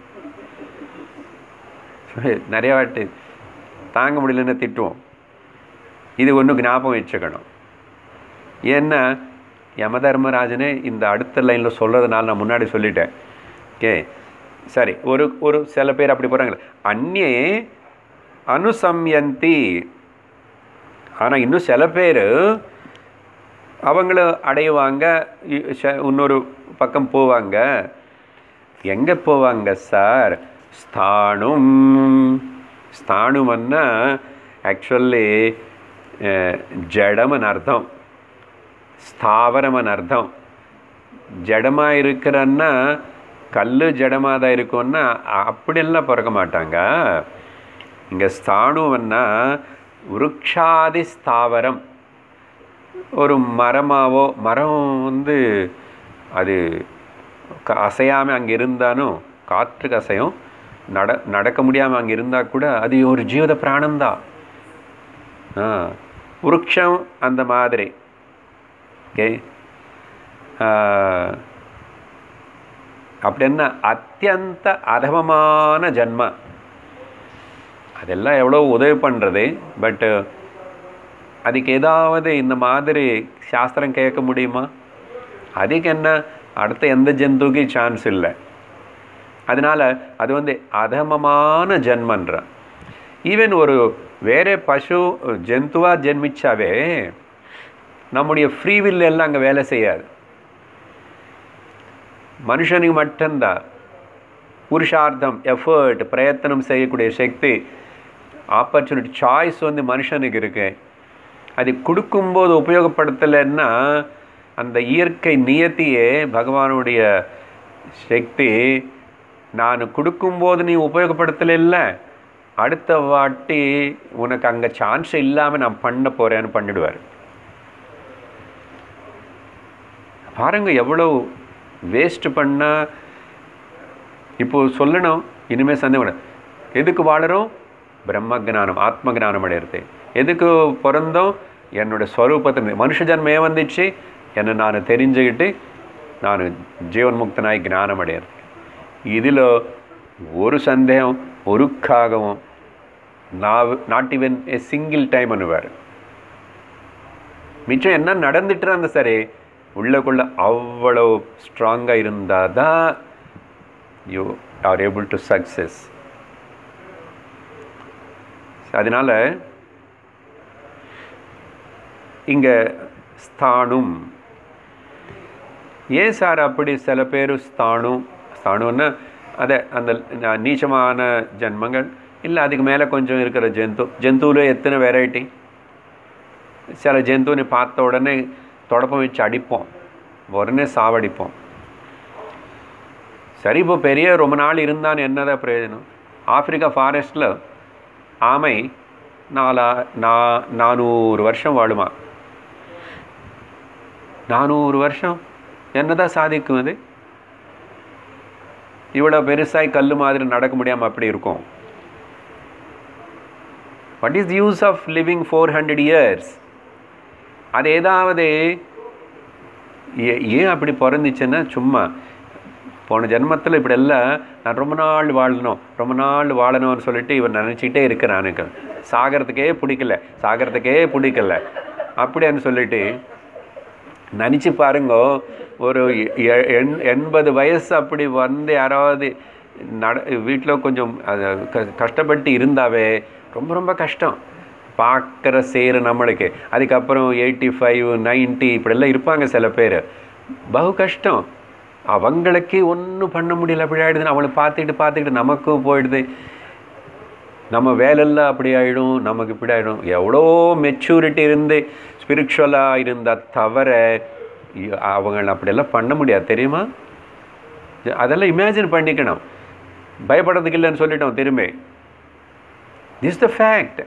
நிறைய வாட்டி தாங்க முடியலன்னு திட்டுவோம் இது ஒன்று ஞாபகம் வச்சுக்கணும் ஏன்னா யமதர்மராஜனே இந்த அடுத்த லைனில் சொல்கிறதுனால நான் முன்னாடி சொல்லிட்டேன் ஓகே சரி ஒரு ஒரு சில பேர் அப்படி போகிறாங்களே அந்நே அனுசம்யந்தி ஆனால் இன்னும் சில பேர் அவங்கள அடைவாங்க இ- ச- இன்னொரு பக்கம் போவாங்க எங்கே போவாங்க சார் ஸ்தானும் ஸ்தானுமன்னா ஆக்சுவல்லி ஜடமன் அர்த்தம் ஸ்தாவரமன் அர்த்தம் ஜடமாக இருக்கிறன்னா கல் ஜடமாக தான் இருக்கும்னா அப்படியெல்லாம் பிறக்க மாட்டாங்க இங்கே ஸ்தானுவன்னா விருக்ஷாதி ஸ்தாவரம் ஒரு மரமாவோ மரம் வந்து அது க- அசையாம அங்கே இருந்தாலும் காற்றுக்கு அசையும் நட நடக்க முடியாமல் அங்கே இருந்தால் கூட அது ஒரு ஜீவத பிராணம்தான் ஆ விருட்சம் அந்த மாதிரி ஓகே அப்படின்னா அத்தியந்த அதமமான ஜன்ம அதெல்லாம் எவ்வளோ உதவி பண்ணுறது பட்டு அதுக்கு ஏதாவது இந்த மாதிரி சாஸ்திரம் கேட்க முடியுமா அதுக்கு என்ன அடுத்த எந்த ஜந்துக்கு சான்ஸ் இல்லை அதனால அது வந்து அதமமான ஜென்மன்ற ஈவன் ஒரு வேற பசு ஜந்துவாக ஜென்மிச்சாவே நம்முடைய ஃப்ரீவில் எல்லாம் அங்கே வேலை செய்யாது மனுஷனுக்கு மட்டும்தான் புருஷார்த்தம் எஃபர்ட் பிரயத்தனம் செய்யக்கூடிய சக்தி ஆப்பர்ச்சுனிட்டி சாய்ஸ் வந்து மனுஷனுக்கு இருக்கு அது கொடுக்கும்போது உபயோகப்படுத்தலைன்னா அந்த இயற்கை நியத்தியே பகவானுடைய சக்தி நான் கொடுக்கும்போது நீ உபயோகப்படுத்தலைல்ல அடுத்த வாட்டி உனக்கு அங்கே சான்ஸ் இல்லாமல் நான் பண்ண போகிறேன்னு பண்ணிடுவார் பாருங்க எவ்வளோ வேஸ்ட் பண்ணால் இப்போ சொல்லணும் இனிமேல் சந்தேகம் எதுக்கு வாழறோம் பிரம்ம ஜானம் ஆத்ம ஜானம் அடையிறது எதுக்கு பிறந்தோம் என்னோட ஸ்வரூபத்தை மனுஷ ஜன்மம் ஏன் வந்துச்சு என்னை நான் தெரிஞ்சுக்கிட்டு நான் ஜீவன் முக்தனாய் ஞானம் அடையிறது இதில் ஒரு சந்தேகம் ஒருக்காகவும் நான் not even a single time அனுவார் மிச்சம் என்ன நடந்துட்டு இருந்த சரி உள்ளக்குள்ள அவ்வளோ ஸ்ட்ராங்காக இருந்தால் தான் you are able to success அதனால் இங்கே ஸ்தானும் ஏன் சார் அப்படி சில பேர் ஸ்தானும் ஸ்தானுன்னா அதை அந்த ந- நீச்சமான ஜென்மங்கள் இல்லை அதுக்கு மேலே கொஞ்சம் இருக்கிற ஜந்து ஜந்துவில் எத்தனை வெரைட்டி சில ஜந்துவை பார்த்த உடனே தொடப்பம் வச்சு அடிப்போம் உடனே சாவடிப்போம் சரி இப்போ பெரிய ரொம்ப நாள் இருந்தான் என்னதான் பிரயோஜனம் ஆப்பிரிக்கா ஃபாரஸ்ட்டில் ஆமை நாலா நா நானூறு வருஷம் வாழுமா நானூறு வருஷம் என்னதான் சாதிக்கும் அது இவ்வளோ பெருசாய் கல் மாதிரி நடக்க முடியாமல் அப்படி இருக்கும் what is use of living four hundred years அது ஏதாவது ஏ- ஏன் அப்படி பிறந்துச்சுன்னா சும்மா போன ஜென்மத்தில் இப்படி எல்லாம் நான் ரொம்ப நாள் வாழணும் ரொம்ப நாள் வாழணும்னு சொல்லிட்டு இவன் நினச்சிக்கிட்டே இருக்கிறானுக்கு சாகிறதுக்கே பிடிக்கல சாகிறதுக்கே பிடிக்கல அப்படின்னு சொல்லிட்டு நினச்சி பாருங்க ஒரு எ- எண்- எண்பது வயசு அப்படி வந்து யாராவது நட வீட்டில் கொஞ்சம் அது க- கஷ்டப்பட்டு இருந்தாவே ரொம்ப ரொம்ப கஷ்டம் பார்க்குற செய்கிற நம்மளுக்கு அதுக்கப்புறம் எயிட்டி ஃபைவ் நைன்ட்டி இப்படியெல்லாம் இருப்பாங்க சில பேர் பகு கஷ்டம் அவங்களுக்கே ஒன்றும் பண்ண முடியல அப்படி ஆகிடுதுன்னு அவளை பார்த்துக்கிட்டு பார்த்துக்கிட்டு நமக்கும் போயிடுது நம்ம வேலையெல்லாம் அப்படி ஆகிடும் நமக்கு இப்படி ஆகிடும் எவ்வளோ மெச்சூரிட்டி இருந்து ஸ்பிரிச்சுவலாக இருந்தால் தவிர இ- அவங்கள அப்படியெல்லாம் பண்ண முடியாது தெரியுமா அதெல்லாம் இமேஜின் பண்ணிக்கணும் பயப்படுறதுக்கு இல்லைன்னு சொல்லிட்டோம் திரும்பி திஸ் த ஃபேக்ட்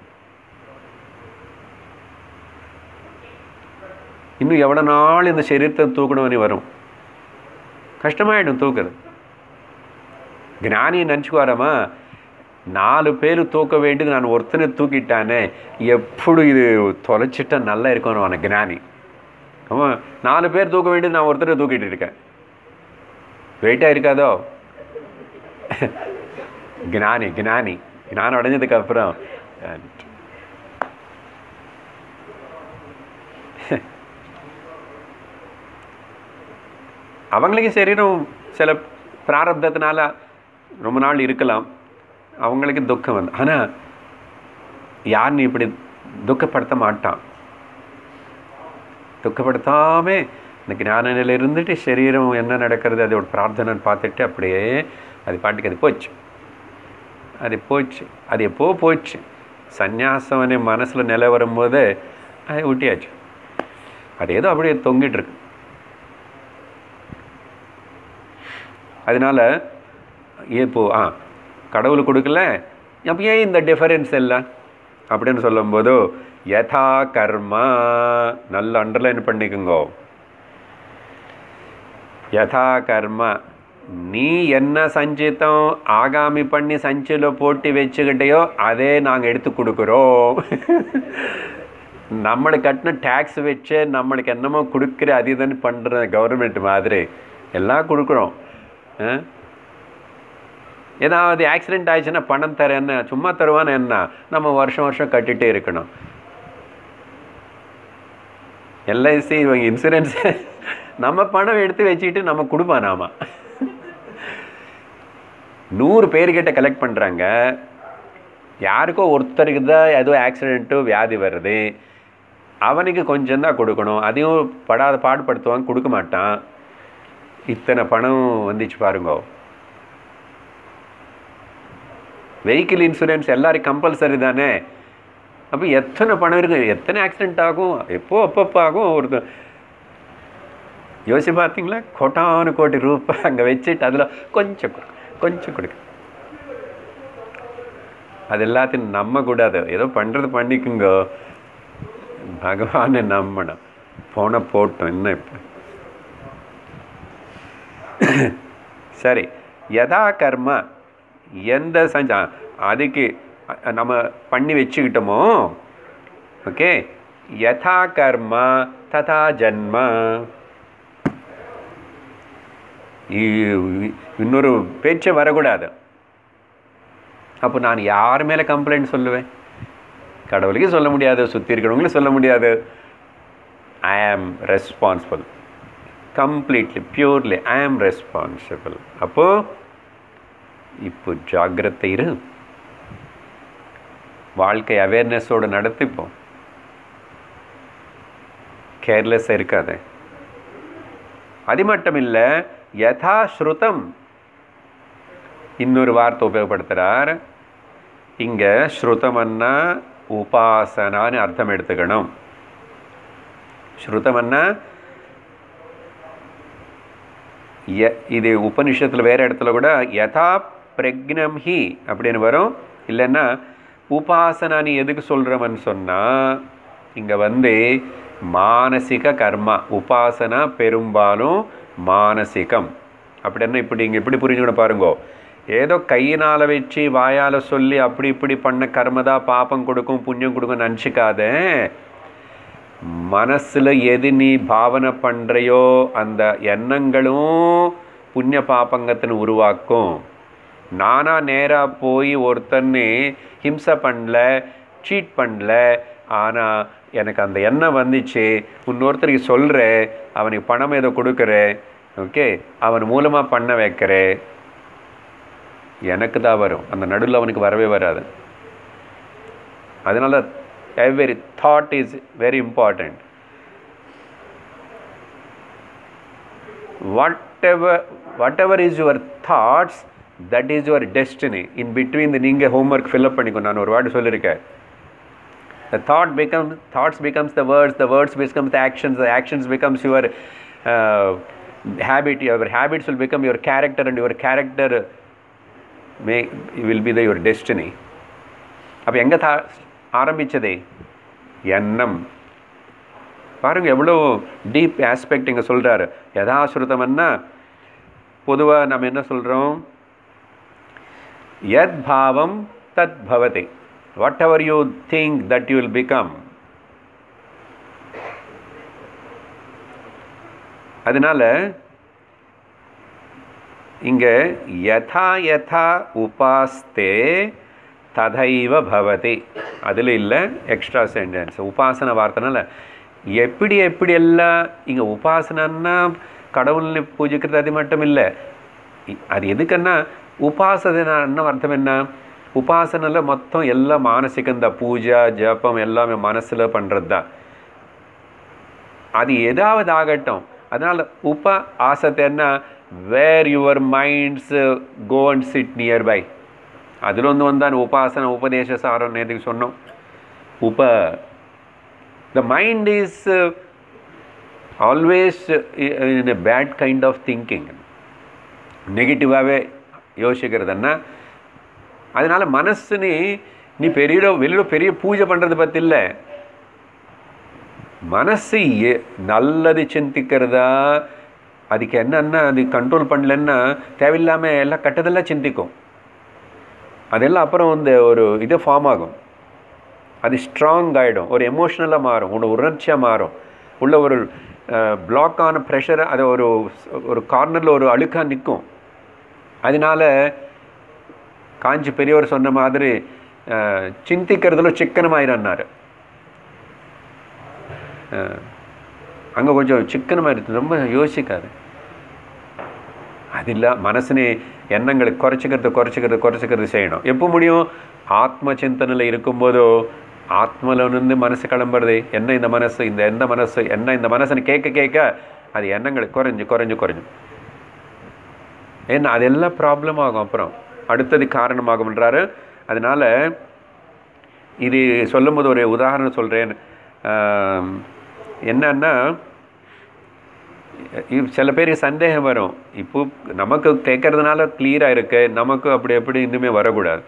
இன்னும் எவ்வளோ நாள் இந்த சரீரத்தை தூக்கணும்னு வரும் கஷ்டமாயிடும் தூக்குறது ஞானியை நினச்சிக்குவாரம்மா நாலு பேர் தூக்க வேண்டியது நான் ஒருத்தனை தூக்கிட்டானே எப்படி இது தொலைச்சிட்டா நல்லா இருக்கணும் அவனை ஞானி ஆமாம் நாலு பேர் தூக்க வேண்டியது நான் ஒருத்தனை தூக்கிட்டு இருக்கேன் வெயிட்டாக இருக்காதோ ஞானி ஞானி ஞானம் அடைஞ்சதுக்கு அப்புறம் அவங்களுக்கு சரீரம் சில பிராரப்தத்தினால ரொம்ப நாள் இருக்கலாம் அவங்களுக்கு துக்கம் வந்து ஆனால் யாருன்னு இப்படி துக்கப்படுத்த மாட்டான் துக்கப்படுத்தாம இந்த ஞான நிலையில இருந்துட்டு சரீரம் என்ன நடக்கிறது அதோட பிரார்த்தனைன்னு பார்த்துட்டு அப்படியே அது பாட்டுக்கு அது போச்சு அது போச்சு அது எப்போ போச்சு சந்நியாசம் மனசில் நிலை வரும்போது அது விட்டியாச்சு அது ஏதோ அப்படியே தொங்கிட்டு இருக்கு அதனால இப்போ ஆ கடவுள் கொடுக்கல அப்போ ஏன் இந்த டிஃபரன்ஸ் எல்லாம் அப்படின்னு சொல்லும்போது யதா கர்மா நல்ல அண்டர்லைன் பண்ணிக்கோங்க யதா கர்மா நீ என்ன சஞ்சித்தம் ஆகாமி பண்ணி சஞ்சில போட்டு வச்சுக்கிட்டையோ அதே நாங்கள் எடுத்து கொடுக்குறோம் நம்மளுக்கு கட்டின டேக்ஸ் வச்சு நம்மளுக்கு என்னமோ கொடுக்குற அது இதுன்னு பண்ணுற கவர்மெண்ட் மாதிரி எல்லாம் கொடுக்குறோம் ஆ? ஏதாவது ஆக்சிடென்ட் ஆயிடுச்சுன்னா பணம் தர என்ன சும்மா தருவான்னு என்ன நம்ம வருஷம் வருஷம் கட்டிகிட்டே இருக்கணும் எல்ஐசி இவங்க இன்சூரன்ஸ் நம்ம பணம் எடுத்து வச்சுக்கிட்டு நம்ம கொடுப்போம் நாம நூறு பேர்கிட்ட கலெக்ட் பண்ணுறாங்க யாருக்கோ ஒருத்தருக்கு தான் ஏதோ ஆக்சிடென்ட்டோ வியாதி வருது அவனுக்கு கொஞ்சம் தான் கொடுக்கணும் அதையும் படாத பாடுபடுத்துவாங்க கொடுக்க மாட்டான் இத்தனை பணம் வந்துச்சு பாருங்க வெஹிக்கிள் இன்சூரன்ஸ் எல்லாரும் கம்பல்சரி தானே அப்போ எத்தனை பணம் இருக்கு எத்தனை ஆக்சிடென்ட் ஆகும் எப்போ அப்பப்போ ஆகும் ஒரு யோசிச்சு பார்த்தீங்களா கோட்டானு கோடி ரூபாய் அங்கே வச்சுட்டு அதில் கொஞ்சம் கொடு கொஞ்சம் கொடுக்க அது எல்லாத்தையும் நம்ப கூடாது ஏதோ பண்ணுறது பண்ணிக்குங்க பகவானை நம்பணும் போன போட்டோம் இன்னும் இப்போ சரி யதா கர்மா எந்த செஞ்சா அதுக்கு அ- நம்ம பண்ணி வச்சுக்கிட்டோமோ ஓகே யதா கர்மா ததா ஜன்ம இ- இன்னொரு பேச்சே வரக்கூடாது அப்போ நான் யார் மேலே கம்ப்ளைண்ட் சொல்லுவேன் கடவுளுக்கு சொல்ல முடியாது சுற்றி இருக்கிறவங்களும் சொல்ல முடியாது ஐ ஆம் ரெஸ்பான்சிபிள் கம்ப்ளீட்லி பியூர்லி ஐ ஆம் ரெஸ்பான்சிபிள் அப்போ இப்போ ஜாக்கிரதை இரு வாழ்க்கை அவேர்னஸோடு நடத்திப்போம் கேர்லெஸ்ஸாக இருக்காது அது மட்டும் இல்லை யதா ஸ்ருதம் இன்னொரு வார்த்தை உபயோகப்படுத்துகிறார் இங்கே ஸ்ருதமன்னா உபாசனான்னு அர்த்தம் எடுத்துக்கணும் ஸ்ருதமன்னா ய இது உபனிஷத்தில் வேறு இடத்துல கூட யதா பிரக்னம் ஹி அப்படின்னு வரும் இல்லைன்னா உபாசனானி எதுக்கு சொல்கிறவன்னு சொன்னால் இங்கே வந்து மானசிக கர்மா உபாசனா பெரும்பாலும் மானசிகம் அப்படின்னு இப்படி இங்கே இப்படி புரிஞ்சுக்கணும் பாருங்கோ ஏதோ கையினால் வச்சு வாயால் சொல்லி அப்படி இப்படி பண்ண கர்மதா பாப்பம் கொடுக்கும் புண்ணியம் கொடுக்கும் நினச்சிக்காத மனசில் எது நீ பாவனை பண்ணுறையோ அந்த எண்ணங்களும் புண்ணிய பாப்பங்கத்தின்னு உருவாக்கும் நானா நேராக போய் ஒருத்தன்னு ஹிம்சை பண்ணல சீட் பண்ணல ஆனால் எனக்கு அந்த எண்ணம் வந்துச்சு இன்னொருத்தருக்கு சொல்கிற அவனுக்கு பணம் ஏதோ கொடுக்குற ஓகே அவன் மூலமாக பண்ண வைக்கிற எனக்கு தான் வரும் அந்த நடுவில் அவனுக்கு வரவே வராது அதனால every thought is very important whatever whatever is your thoughts that is your destiny in between நீங்கள் ஹோம்ஒர்க் ஃபில்அப் பண்ணிக்கோ நான் ஒரு வேர்டு சொல்லியிருக்கேன் The thought becomes thoughts becomes the words, the words becomes the actions, the actions becomes your uh, habit, your habits will become your character and your character may will be the, your destiny. அப்போ எங்கே தா ஆரம்பிச்சதே எண்ணம் பாருங்க எவ்வளோ deep aspect இங்கே சொல்கிறாரு யதாசுருதம்னா பொதுவாக நம்ம என்ன சொல்கிறோம் யத் பாவம் தத் பவதி whatever you think that you will become அதனால இங்கே யதா யதா உபாஸ்தே ததைவ பவதி அதில் இல்லை எக்ஸ்ட்ரா சென்டென்ஸ் உபாசன வார்த்தைனால எப்படி எப்படி எல்லாம் இங்கே உபாசனன்னா கடவுளை பூஜிக்கிறது அது மட்டும் இல்லை இ- அது எதுக்குன்னா உபாசனா அர்த்தம் என்ன உபாசனையில் மொத்தம் எல்லாம் மானசிகம் தான் பூஜா ஜபம் எல்லாமே மனசில் பண்ணுறது தான் அது ஏதாவது ஆகட்டும் அதனால் உப ஆசத்தைன்னா where your minds go and sit nearby அதில் ஒன்று வந்தான் உபாசன உபதேச சாரம் நேற்றுக்கு சொன்னோம் உப the mind is always in a bad kind of thinking நெகட்டிவாகவே யோசிக்கிறதுன்னா அதனால மனசு நீ நீ பெரிய வெளியில் பெரிய பூஜை பண்ணுறது பற்றி இல்லை மனசு எ- நல்லது சிந்திக்கிறதா அதுக்கு என்னன்னா அது கண்ட்ரோல் பண்ணலன்னா தேவையில்லாமல் எல்லாம் கட்டதெல்லாம் சிந்திக்கும் அதெல்லாம் அப்புறம் வந்து ஒரு இது ஃபார்ம் ஆகும் அது ஸ்ட்ராங் ஆகிடும் ஒரு எமோஷ்னலாக மாறும் ஒரு உணர்ச்சியாக மாறும் உள்ள ஒரு பிளாக் ஆன ப்ரெஷரை அதை ஒரு ஒரு கார்னரில் ஒரு அழுக்காக நிற்கும் அதனால காஞ்சி பெரியவர் சொன்ன மாதிரி அஹ், சிந்திக்கிறதுல சிக்கனமாயிரன்னாரு அங்கே கொஞ்சம் சிக்கனமாக இருக்கு ரொம்ப யோசிக்காது அது இல்லை மனசுனே எண்ணங்களை குறைச்சிக்கிறது குறைச்சிக்கிறது குறைச்சிக்கிறது செய்யணும் எப்போ முடியும் ஆத்ம சிந்தனையில் இருக்கும்போதோ ஆத்மல இருந்து மனசு கிளம்புறது என்ன இந்த மனசு இந்த எந்த மனசு என்ன இந்த மனசுன்னு கேட்க கேட்க அது எண்ணங்களை குறைஞ்சு குறைஞ்சு குறைஞ்சு ஏன்னா அதெல்லாம் ப்ராப்ளம் ஆகும் அப்புறம் அடுத்தது காரணமாகும்ன்றாரு அதனால இது சொல்லும்போது ஒரு உதாரணம் சொல்கிறேன் என்னன்னா இ- சில பேருக்கு சந்தேகம் வரும் இப்போ நமக்கு கேட்கறதுனால கிளியராக இருக்கு நமக்கு அப்படி எப்படி இன்னுமே வரக்கூடாது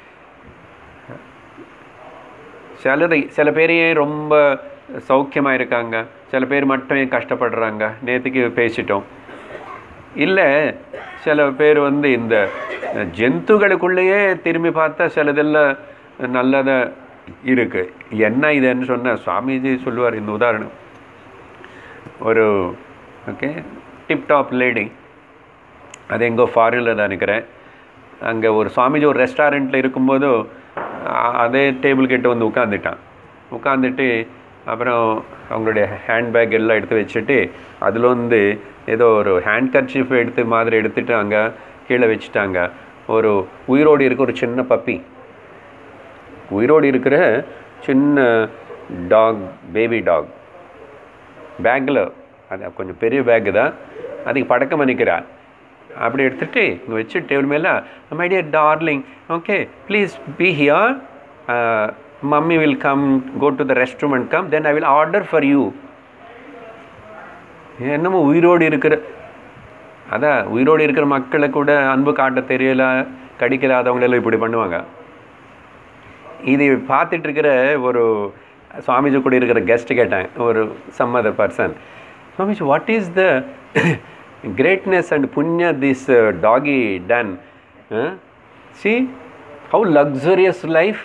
சிலர் சில பேரையே ரொம்ப சௌக்கியமாக இருக்காங்க சில பேர் மட்டும் ஏன் கஷ்டப்படுறாங்க நேற்றுக்கு பேசிட்டோம் இல்லை சில பேர் வந்து இந்த ஜந்துகளுக்குள்ளேயே திரும்பி பார்த்தா சிலதெல்லாம் நல்லதாக இருக்கு என்ன இதுன்னு சொன்ன சுவாமிஜி சொல்லுவார் இந்த உதாரணம் ஒரு ஓகே டிப்டாப் லேடி அது எங்கோ ஃபாரினில் தான் நினைக்கிறேன் அங்கே ஒரு சுவாமிஜி ஒரு ரெஸ்டாரண்ட்டில் இருக்கும்போது அ- அதே டேபிள் கிட்ட வந்து உட்காந்துட்டான் உட்காந்துட்டு அப்புறம் அவங்களுடைய ஹேண்ட்பேக் எல்லாம் எடுத்து வச்சுட்டு அதில் வந்து ஏதோ ஒரு ஹேண்ட் கர்ச்சீஃப் எடுத்து மாதிரி எடுத்துட்டு அங்கே கீழே வச்சுட்டாங்க ஒரு உயிரோடு இருக்க ஒரு சின்ன பப்பி உயிரோடு இருக்கிற சின்ன டாக் பேபி டாக் பேக்கில் அது கொஞ்சம் பெரிய பேக்கு தான் அதுக்கு படக்கம் பண்ணிக்கிறா அப்படி எடுத்துட்டு இங்கே வச்சு டேபிள் மேலே my dear darling okay please be here mummy will come go to the rest room and come then I will order for you என்னமோ உயிரோடு இருக்கிற அதான் உயிரோடு இருக்கிற மக்களை கூட அன்பு காட்ட தெரியல கடிக்கலாதவங்களெல்லாம் இப்படி பண்ணுவாங்க இது பார்த்துட்டு இருக்கிற ஒரு சுவாமிஜி கூட இருக்கிற கெஸ்ட் கேட்டேன் ஒரு some other person Swamiji what is the greatness and புண்ணிய this doggy done see how luxurious life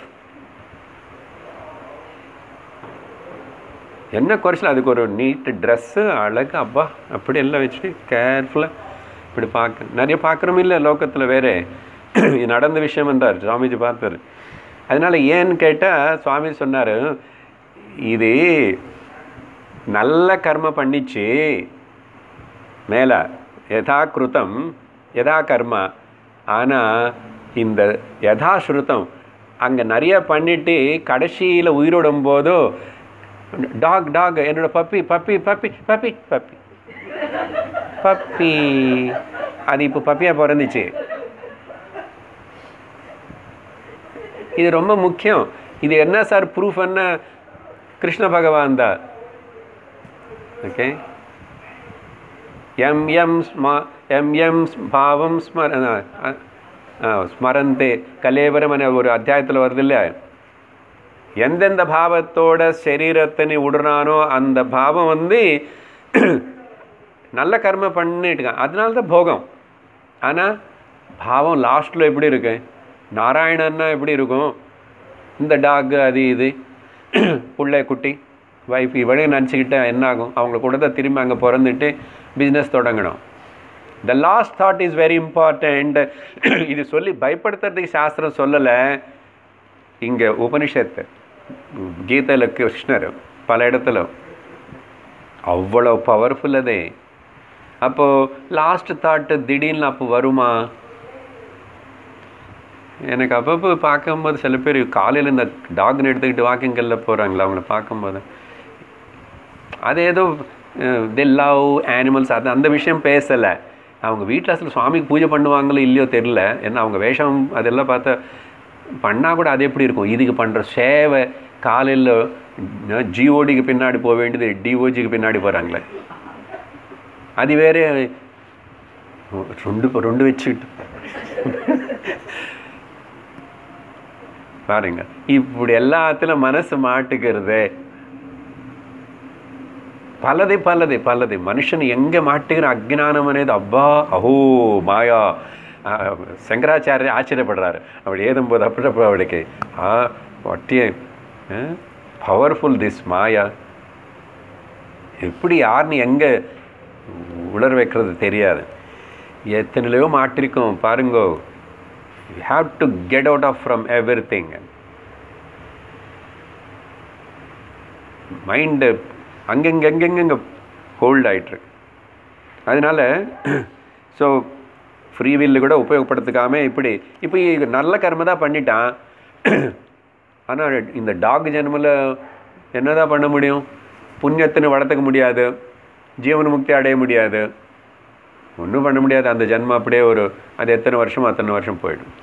என்ன குறைச்சல அதுக்கு ஒரு நீட் ட்ரெஸ்ஸு அழகு அப்பா அப்படி எல்லாம் வச்சுட்டு கேர்ஃபுல்லாக இப்படி பார்க்க நிறைய பார்க்குறோம் இல்லை லோக்கத்தில் வேறு இது நடந்த விஷயம் என்றார் சுவாமிஜி பார்த்தார் அதனால் ஏன்னு கேட்டால் சுவாமி சொன்னார் இது நல்ல கர்ம பண்ணிச்சு மேலே யதா கிருத்தம் யதா கர்மா ஆனால் இந்த யதா ஸ்ருதம் அங்கே நிறைய பண்ணிட்டு கடைசியில் உயிரோடும் போதோ டாக் டாக் என்னோட puppy puppy puppy puppy puppy puppy அது இப்போ பப்பியாக பிறந்துச்சு இது ரொம்ப முக்கியம் இது என்ன சார் ப்ரூஃப் என்ன கிருஷ்ண பகவான் தான் ஓகே எம் எம் ஸ்மா எம் எம் பாவம் ஸ்மர அ, அ, ஸ்மரந்தே கலேவரம் அనే ஒரு அத்தியாயத்தில் வருது இல்லையா எந்தெந்த பாவத்தோட சரீரத்தை நீ விடுறானோ அந்த பாவம் வந்து நல்ல கர்ம பண்ணிட்டுருக்கான் அதனால தான் போகம் ஆனால் பாவம் லாஸ்ட்டில் எப்படி இருக்கு நாராயணன்னா எப்படி இருக்கும் இந்த டாக் அது இது புள்ளை குட்டி வைஃப் இவனே நினச்சிக்கிட்டா என்ன ஆகும் அவங்க கூட தான் திரும்பி அங்கே பிறந்துட்டு பிஸ்னஸ் தொடங்கணும் the last thought is very important இது சொல்லி பயப்படுத்துறதுக்கு சாஸ்திரம் சொல்லலை இங்கே உபனிஷத்து கீதையில் கிருஷ்ணர் பல இடத்துல அவ்வளோ பவர்ஃபுல் அது அப்போது லாஸ்ட் தாட்டு திடீர்னு அப்போ வருமா எனக்கு அப்பப்போ பார்க்கும்போது சில பேர் காலையில் இந்த டாக்னு எடுத்துக்கிட்டு வாக்கிங்கல்ல போகிறாங்களா அவங்கள பார்க்கும்போது அது ஏதோ தி லவ் ஆனிமல்ஸ் அது அந்த விஷயம் பேசலை அவங்க வீட்டில் அசல் சுவாமிக்கு பூஜை பண்ணுவாங்களோ இல்லையோ தெரில ஏன்னா அவங்க வேஷம் அதெல்லாம் பார்த்தா பண்ணால் கூட அது எப்படி இருக்கும் இதுக்கு பண்ணுற சேவை காலையில் ஜிஓடிக்கு பின்னாடி போக வேண்டியது டிஓஜிக்கு பின்னாடி போகிறாங்களே அது வேற ரெண்டு ரெண்டு வச்சுக்கிட்டு பாருங்க இப்படி எல்லாத்திலும் மனசு மாட்டுக்கிறது பலது பலது பலது மனுஷன் எங்கே மாட்டுகிற அஜ்ஞானம் అనేది అబ్బా అహో మాయా శంకరాచార్య ఆశ్చర్యపడ్డారు ఆవిడ ఏదంపోదు అప్పుడప్పుడు ఆవిడకి వట్టి பவர்ஃபுல் திஸ் மாயா எப்படி யாருன்னு எங்கே உணர வைக்கிறது தெரியாது எத்தனையோ மாட்டிருக்கோம் பாருங்கோ you have to get out of from everything mind அங்கங்கே அங்கங்கே ஹோல்ட் ஆகிட்டுருக்கு அதனால் ஸோ ஃப்ரீ வில்லு கூட உபயோகப்படுத்திக்காமல் இப்படி இப்போ இது நல்ல கர்ம தான் பண்ணிட்டான் ஆனால் இந்த டாக் ஜென்மில் என்னதான் பண்ண முடியும் புண்ணியத்தின்னு வளர்த்துக்க முடியாது ஜீவன முக்தி அடைய முடியாது ஒன்றும் பண்ண முடியாது அந்த ஜென்மம் அப்படியே ஒரு அது எத்தனை வருஷம் அத்தனை வருஷம் போயிடும்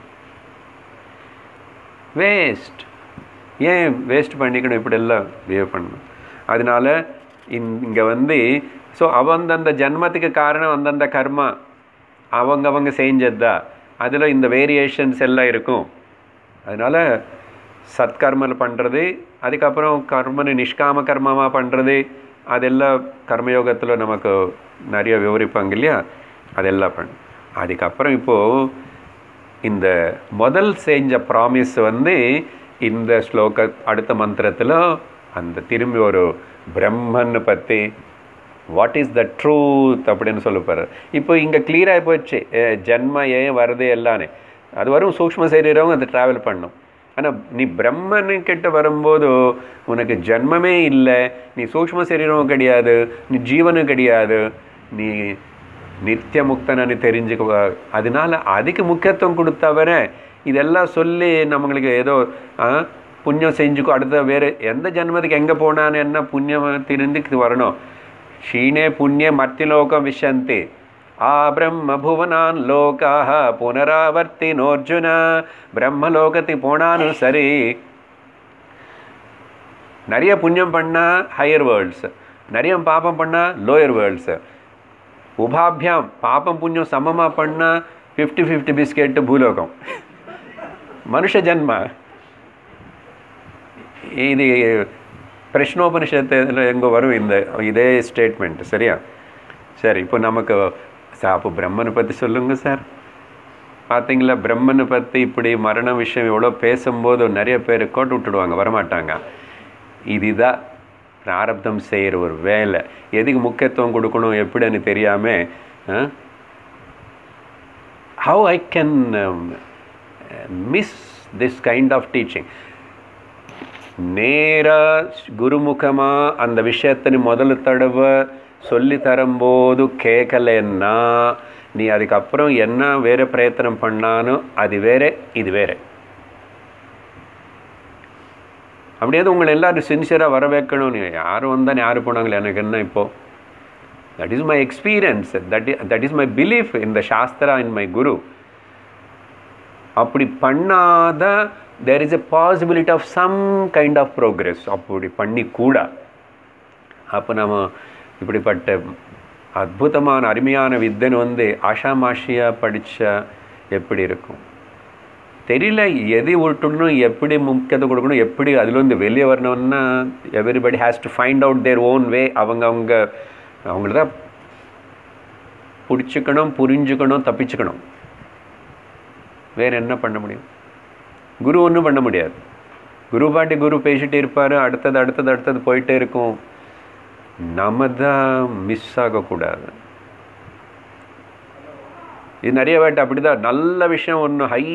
வேஸ்ட் ஏன் வேஸ்ட் பண்ணிக்கணும் இப்படி எல்லாம் பிஹேவ் பண்ணணும் அதனால இங்கே வந்து ஸோ அவந்தந்த ஜென்மத்துக்கு காரணம் அந்தந்த கர்மா அவங்க அவங்க செஞ்சது தான் அதில் இந்த வேரியேஷன்ஸ் எல்லாம் இருக்கும் அதனால் சத்கர்மல் பண்ணுறது அதுக்கப்புறம் கர்மனை நிஷ்காம கர்மமாக பண்ணுறது அதெல்லாம் கர்மயோகத்தில் நமக்கு நிறைய விவரிப்பாங்க இல்லையா அதெல்லாம் பண்ணு அதுக்கப்புறம் இப்போது இந்த முதல் செஞ்ச ப்ராமிஸ் வந்து இந்த ஸ்லோக அடுத்த மந்திரத்தில் அந்த திரும்பி ஒரு பிரம்மன்னு பற்றி வாட் இஸ் த ட்ரூத் அப்படின்னு சொல்லப்படுற இப்போ இங்கே கிளியராகி போச்சு ஜென்ம ஏன் வருது எல்லானே அது வரும் சூக்ம சரீரம் அதை ட்ராவல் பண்ணும் ஆனால் நீ பிரம்மனு கிட்ட வரும்போது உனக்கு ஜென்மமே இல்லை நீ சூக்ம சரீரமும் கிடையாது நீ ஜீவனும் கிடையாது நீ நித்திய முக்தனு தெரிஞ்சுக்க அதனால அதுக்கு முக்கியத்துவம் கொடுத்தவர இதெல்லாம் சொல்லி நம்மளுக்கு ஏதோ புண்ணியம் செஞ்சுக்கோ அடுத்த வேறு எந்த ஜென்மத்துக்கு எங்கே போனான்னு என்ன புண்ணியம் திருந்து வரணும் க்ஷீணே புண்ணிய மர்த்திலோகம் விஷந்தி ஆ பிரம்ம புவனான் லோகாக புனராவர்த்தினோர்ஜுன பிரம்மலோகத்துக்கு போனாலும் சரி நிறைய புண்ணியம் பண்ணால் ஹையர் வேர்ல்ட்ஸ் நிறைய பாப்பம் பண்ணால் லோயர் வேர்ல்ட்ஸு உபாபியாம் பாப்பம் புண்ணியம் சமமாக பண்ணால் ஃபிஃப்டி ஃபிஃப்டி பிஸ்கெட்டு பூலோகம் மனுஷ ஜன்ம இது பிரஷ்னோபனிஷத்தில் எங்கே வரும் இந்த இதே ஸ்டேட்மெண்ட் சரியா சரி இப்போ நமக்கு சார் அப்போ பிரம்மனை பற்றி சொல்லுங்கள் சார் பார்த்தீங்களா பிரம்மனை பற்றி இப்படி மரண விஷயம் எவ்வளோ பேசும்போது நிறைய பேர் கோட்டு விட்டுடுவாங்க வரமாட்டாங்க இதுதான் பிராரப்தம் செய்கிற ஒரு வேலை எதுக்கு முக்கியத்துவம் கொடுக்கணும் எப்படின்னு தெரியாமல் how I can miss this kind of teaching நேராக குருமுகமாக அந்த விஷயத்தை முதல் தடவை சொல்லி தரும்போது கேட்கலன்னா நீ அதுக்கப்புறம் என்ன வேறு பிரயத்தனம் பண்ணாலும் அது வேறு இது வேறு அப்படியே உங்களை எல்லாரும் சின்சியராக வர வைக்கணும் நீ யாரும் வந்தால் யார் போனாங்களே எனக்கு என்ன இப்போது that is my experience that that is my belief இந்த சாஸ்திரா இன் மை குரு அப்படி பண்ணாத there is a possibility of some kind of progress அப்படி பண்ணி கூட அப்போ நம்ம இப்படிப்பட்ட அற்புதமான அருமையான வித்தன் வந்து ஆஷாமாஷியாக படித்தா எப்படி இருக்கும் தெரியல எது விட்டணும் எப்படி முக்கியத்தை கொடுக்கணும் எப்படி அதுலேருந்து வெளியே வரணும்னா everybody has to find out their own way அவங்க அவங்க அவங்கள தான் பிடிச்சிக்கணும் புரிஞ்சுக்கணும் தப்பிச்சுக்கணும் வேறு என்ன பண்ண முடியும் குரு ஒன்றும் பண்ண முடியாது குரு பாட்டி குரு பேசிகிட்டே இருப்பார் அடுத்தது அடுத்தது அடுத்தது போயிட்டே இருக்கும் நம்ம தான் மிஸ் ஆகக்கூடாது இது நிறைய வாட்டி அப்படி தான் நல்ல விஷயம் ஒன்று ஹை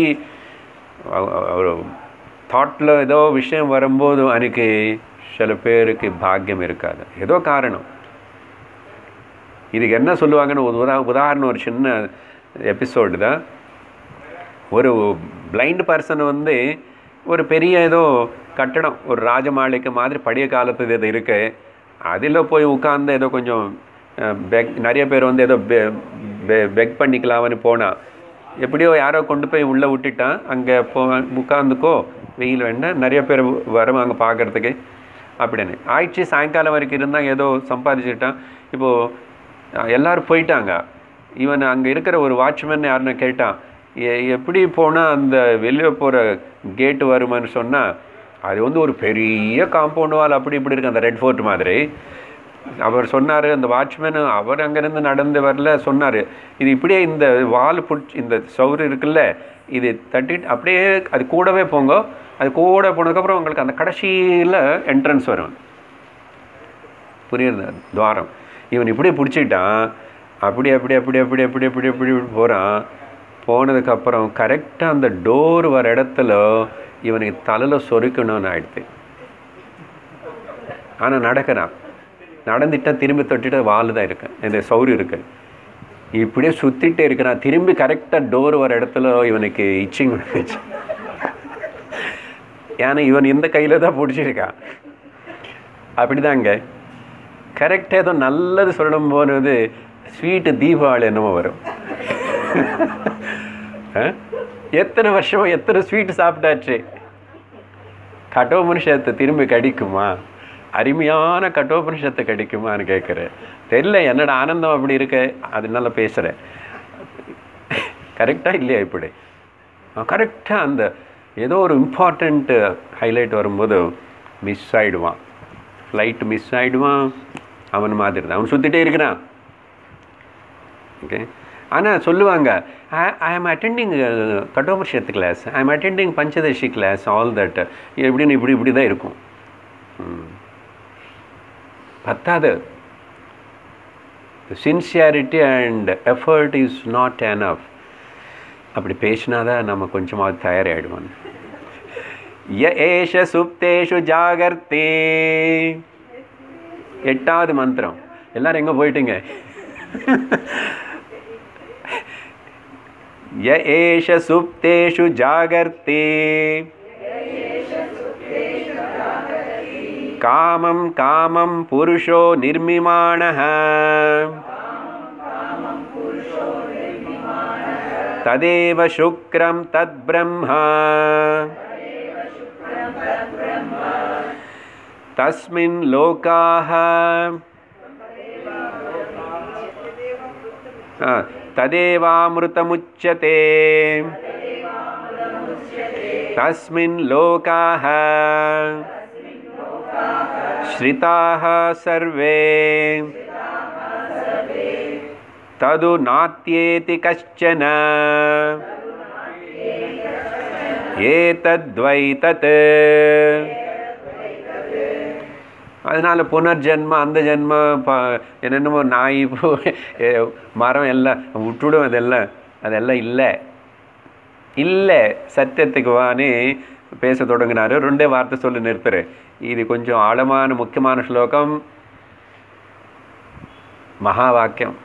ஒரு தாட்டில் ஏதோ விஷயம் வரும்போது அன்றைக்கி சில பேருக்கு பாக்கியம் இருக்காது ஏதோ காரணம் இதுக்கு என்ன சொல்லுவாங்கன்னு ஒரு உதா உதாரணம் ஒரு சின்ன எபிசோடு தான் ஒரு பிளைண்ட் பர்சன் வந்து ஒரு பெரிய ஏதோ கட்டடம் ஒரு ராஜமாளிகை மாதிரி பழைய காலத்து இது இருக்கு அதில் போய் உட்காந்து ஏதோ கொஞ்சம் பெக் நிறைய பேர் வந்து ஏதோ பெக் பண்ணிக்கலாம்னு போனால் எப்படியோ யாரோ கொண்டு போய் உள்ளே விட்டுட்டான் அங்கே போ உட்காந்துக்கோ வெயில் வேண்டாம் நிறைய பேர் வருவாங்க பார்க்குறதுக்கு அப்படின்னு ஆயிடுச்சு சாயங்காலம் வரைக்கும் இருந்தால் ஏதோ சம்பாதிச்சுட்டான் இப்போது எல்லோரும் போயிட்டாங்க இவன் அங்கே இருக்கிற ஒரு வாட்ச்மேன் யாருன்னு கேட்டான் எப்படி போனால் அந்த வெளியே போகிற கேட்டு வருமானு சொன்னால் அது வந்து ஒரு பெரிய காம்பவுண்ட் வால் அப்படி இப்படி இருக்கு அந்த ரெட் ஃபோர்ட் மாதிரி அவர் சொன்னார் அந்த வாட்ச்மேனு அவர் அங்கேருந்து நடந்து வரல சொன்னார் இது இப்படியே இந்த வால் புடிச்சு இந்த சவுறு இருக்குல்ல இது தட்டிட்டு அப்படியே அது கூடவே போங்க அது கூட போனதுக்கப்புறம் உங்களுக்கு அந்த கடைசியில் என்ட்ரன்ஸ் வரும் புரியுது துவாரம் இவன் இப்படி பிடிச்சிட்டான் அப்படி அப்படி அப்படி அப்படி அப்படி அப்படி அப்படி போகிறான் போனதுக்கப்புறம் கரெக்டாக அந்த டோர் வர இடத்துல இவனுக்கு தலையில் சொருக்கணும்னு ஆயிடுது ஆனால் நடக்கிறான் நடந்துட்டா திரும்பி தொட்டுட்டு வால் தான் இருக்கு இந்த சௌரி இருக்கு இப்படியே சுற்றிட்டே இருக்கிறான் திரும்பி கரெக்டாக டோர் வர இடத்துல இவனுக்கு இச்சிங் வந்துச்சு ஏன்னா இவன் இந்த கையில் தான் பிடிச்சிருக்கான் அப்படிதாங்க கரெக்டாக ஏதோ நல்லது சொல்லணும் போது ஸ்வீட்டு தீபாவளி என்னமோ வரும் எத்தனை வருஷமா எத்தனை ஸ்வீட் சாப்பிட்டாச்சு கட்டோபனிஷத்தை திரும்பி கடிக்குமா அருமையான கட்டோபனிஷத்தை கிடைக்குமான்னு கேட்குறேன் தெரியல என்னோட ஆனந்தம் அப்படி இருக்கு அதனால பேசுகிறேன் கரெக்டாக இல்லையா இப்படி கரெக்டாக அந்த ஏதோ ஒரு இம்பார்ட்டண்ட்டு ஹைலைட் வரும்போது மிஸ் ஆகிடுவான் ஃப்ளைட் மிஸ் ஆகிடுவான் அவன் மாதிரி தான் அவன் சுற்றிட்டே இருக்கிறான் ஓகே ஆனால் சொல்லுவாங்க ஐ am attending Kathopanishad class I am attending Panchadashi class all that எப்படின்னு இப்படி இப்படி தான் இருக்கும் பத்தாது sincerity and effort is not enough அப்படி பேசினாதான் நம்ம கொஞ்சமாவது தயாராகிடுவோம் ய ஏஷ சுப்தேஷு ஜாகர்த்தே எட்டாவது மந்திரம் எல்லாரும் எங்கே போயிட்டீங்க ய ஏஷ சுப்தேஷு ஜாகர்த்தே காமம் காமம் புருஷோ நிர்மிமாணः ததேவ சுக்ரம் தத் பிரம்மா தஸ்மின் லோகாः तदेवामृतमुच्यते तस्मिन् लोकाः श्रिताः सर्वे तदु नात्येति कश्चन एतद्वै तत् அதனால் புனர்ஜென்ம அந்த ஜென்ம ப என்னென்னமோ நாய் பூ மரம் எல்லாம் விட்டுடும் அதெல்லாம் அதெல்லாம் இல்லை இல்லை சத்தியத்துக்கு வானே பேச தொடங்கினாரு ரெண்டே வார்த்தை சொல்லி நிறுத்துறேன் இது கொஞ்சம் ஆழமான முக்கியமான ஸ்லோகம் மகா வாக்கியம்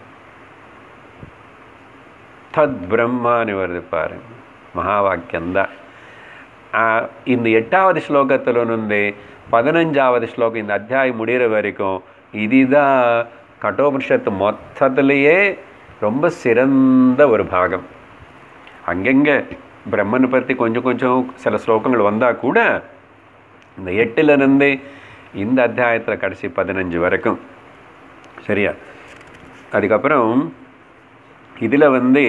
தத் பிரம்மான்னு வருது பாரு மகா வாக்கியம்தான் இந்த எட்டாவது ஸ்லோகத்தில் வந்து பதினஞ்சாவது ஸ்லோகம் இந்த அத்தியாயம் முடிகிற வரைக்கும் இதுதான் கட்டோபனிஷத்து மொத்தத்திலேயே ரொம்ப சிறந்த ஒரு பாகம் அங்கங்கே பிரம்மனை பற்றி கொஞ்சம் கொஞ்சம் சில ஸ்லோகங்கள் வந்தால் கூட இந்த எட்டுலேருந்து இந்த அத்தியாயத்தில் கடைசி பதினஞ்சு வரைக்கும் சரியா அதுக்கப்புறம் இதில் வந்து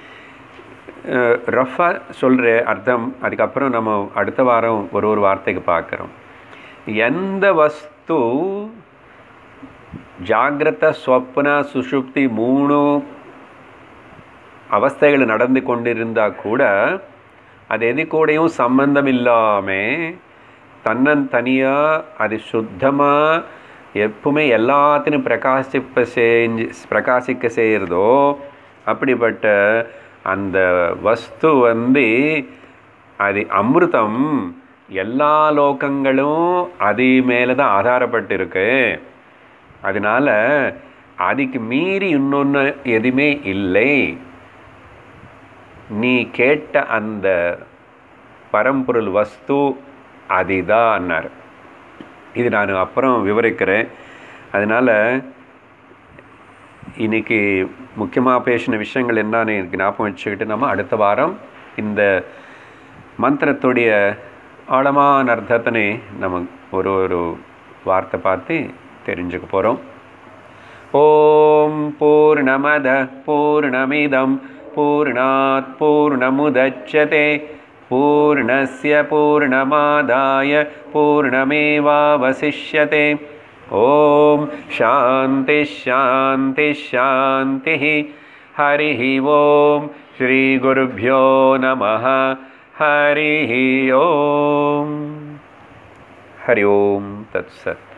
ரஃபாக சொல்கிற அர்த்தம் அதுக்கப்புறம் நம்ம அடுத்த வாரம் ஒரு ஒரு வார்த்தைக்கு பார்க்குறோம் எந்த வஸ்து ஜாகிரத ஸ்வப்ன சுஷுப்தி மூணு அவஸ்தைகள் நடந்து கொண்டிருந்தால் கூட அது எது கூடயும் சம்பந்தம் இல்லாமல் தன்னன் தனியாக அது சுத்தமாக எப்பவுமே எல்லாத்திനും பிரகாசிப்ப செஞ்சு பிரகாசிக்க செய்கிறதோ அப்படிப்பட்ட அந்த வஸ்து வந்து அது அமிர்தம் எல்லா லோகங்களும் அது மேலே தான் ஆதாரப்பட்டிருக்கு அதனால அதுக்கு மீறி இன்னொன்று எதுவுமே இல்லை நீ கேட்ட அந்த பரம்பொருள் வஸ்து அதுதான்னார் இது நான் அப்புறம் விவரிக்கிறேன் அதனால் இன்னைக்கு முக்கியமாக பேசின விஷயங்கள் என்னன்னு எனக்கு ஞாபகம் வச்சுக்கிட்டு நம்ம அடுத்த வாரம் இந்த மந்திரத்துடைய ஆழமான அர்த்தத்தினை நம்ம ஒரு ஒரு வார்த்தை பார்த்து தெரிஞ்சுக்க போகிறோம் ஓம் பூர்ணமத பூர்ணமிதம் பூர்ணாத் பூர்ணமுதட்சதே பூர்ணஸ்ய பூர்ணமாதாய பூர்ணமேவாவசிஷ்யதே ஓம் சாந்தி ஷாந்தி ஷாந்தி ஹரி ஓம் ஸ்ரீ குருभ्यो நமः ஹரி ஓம் ஹரி ஓம் தத்சத்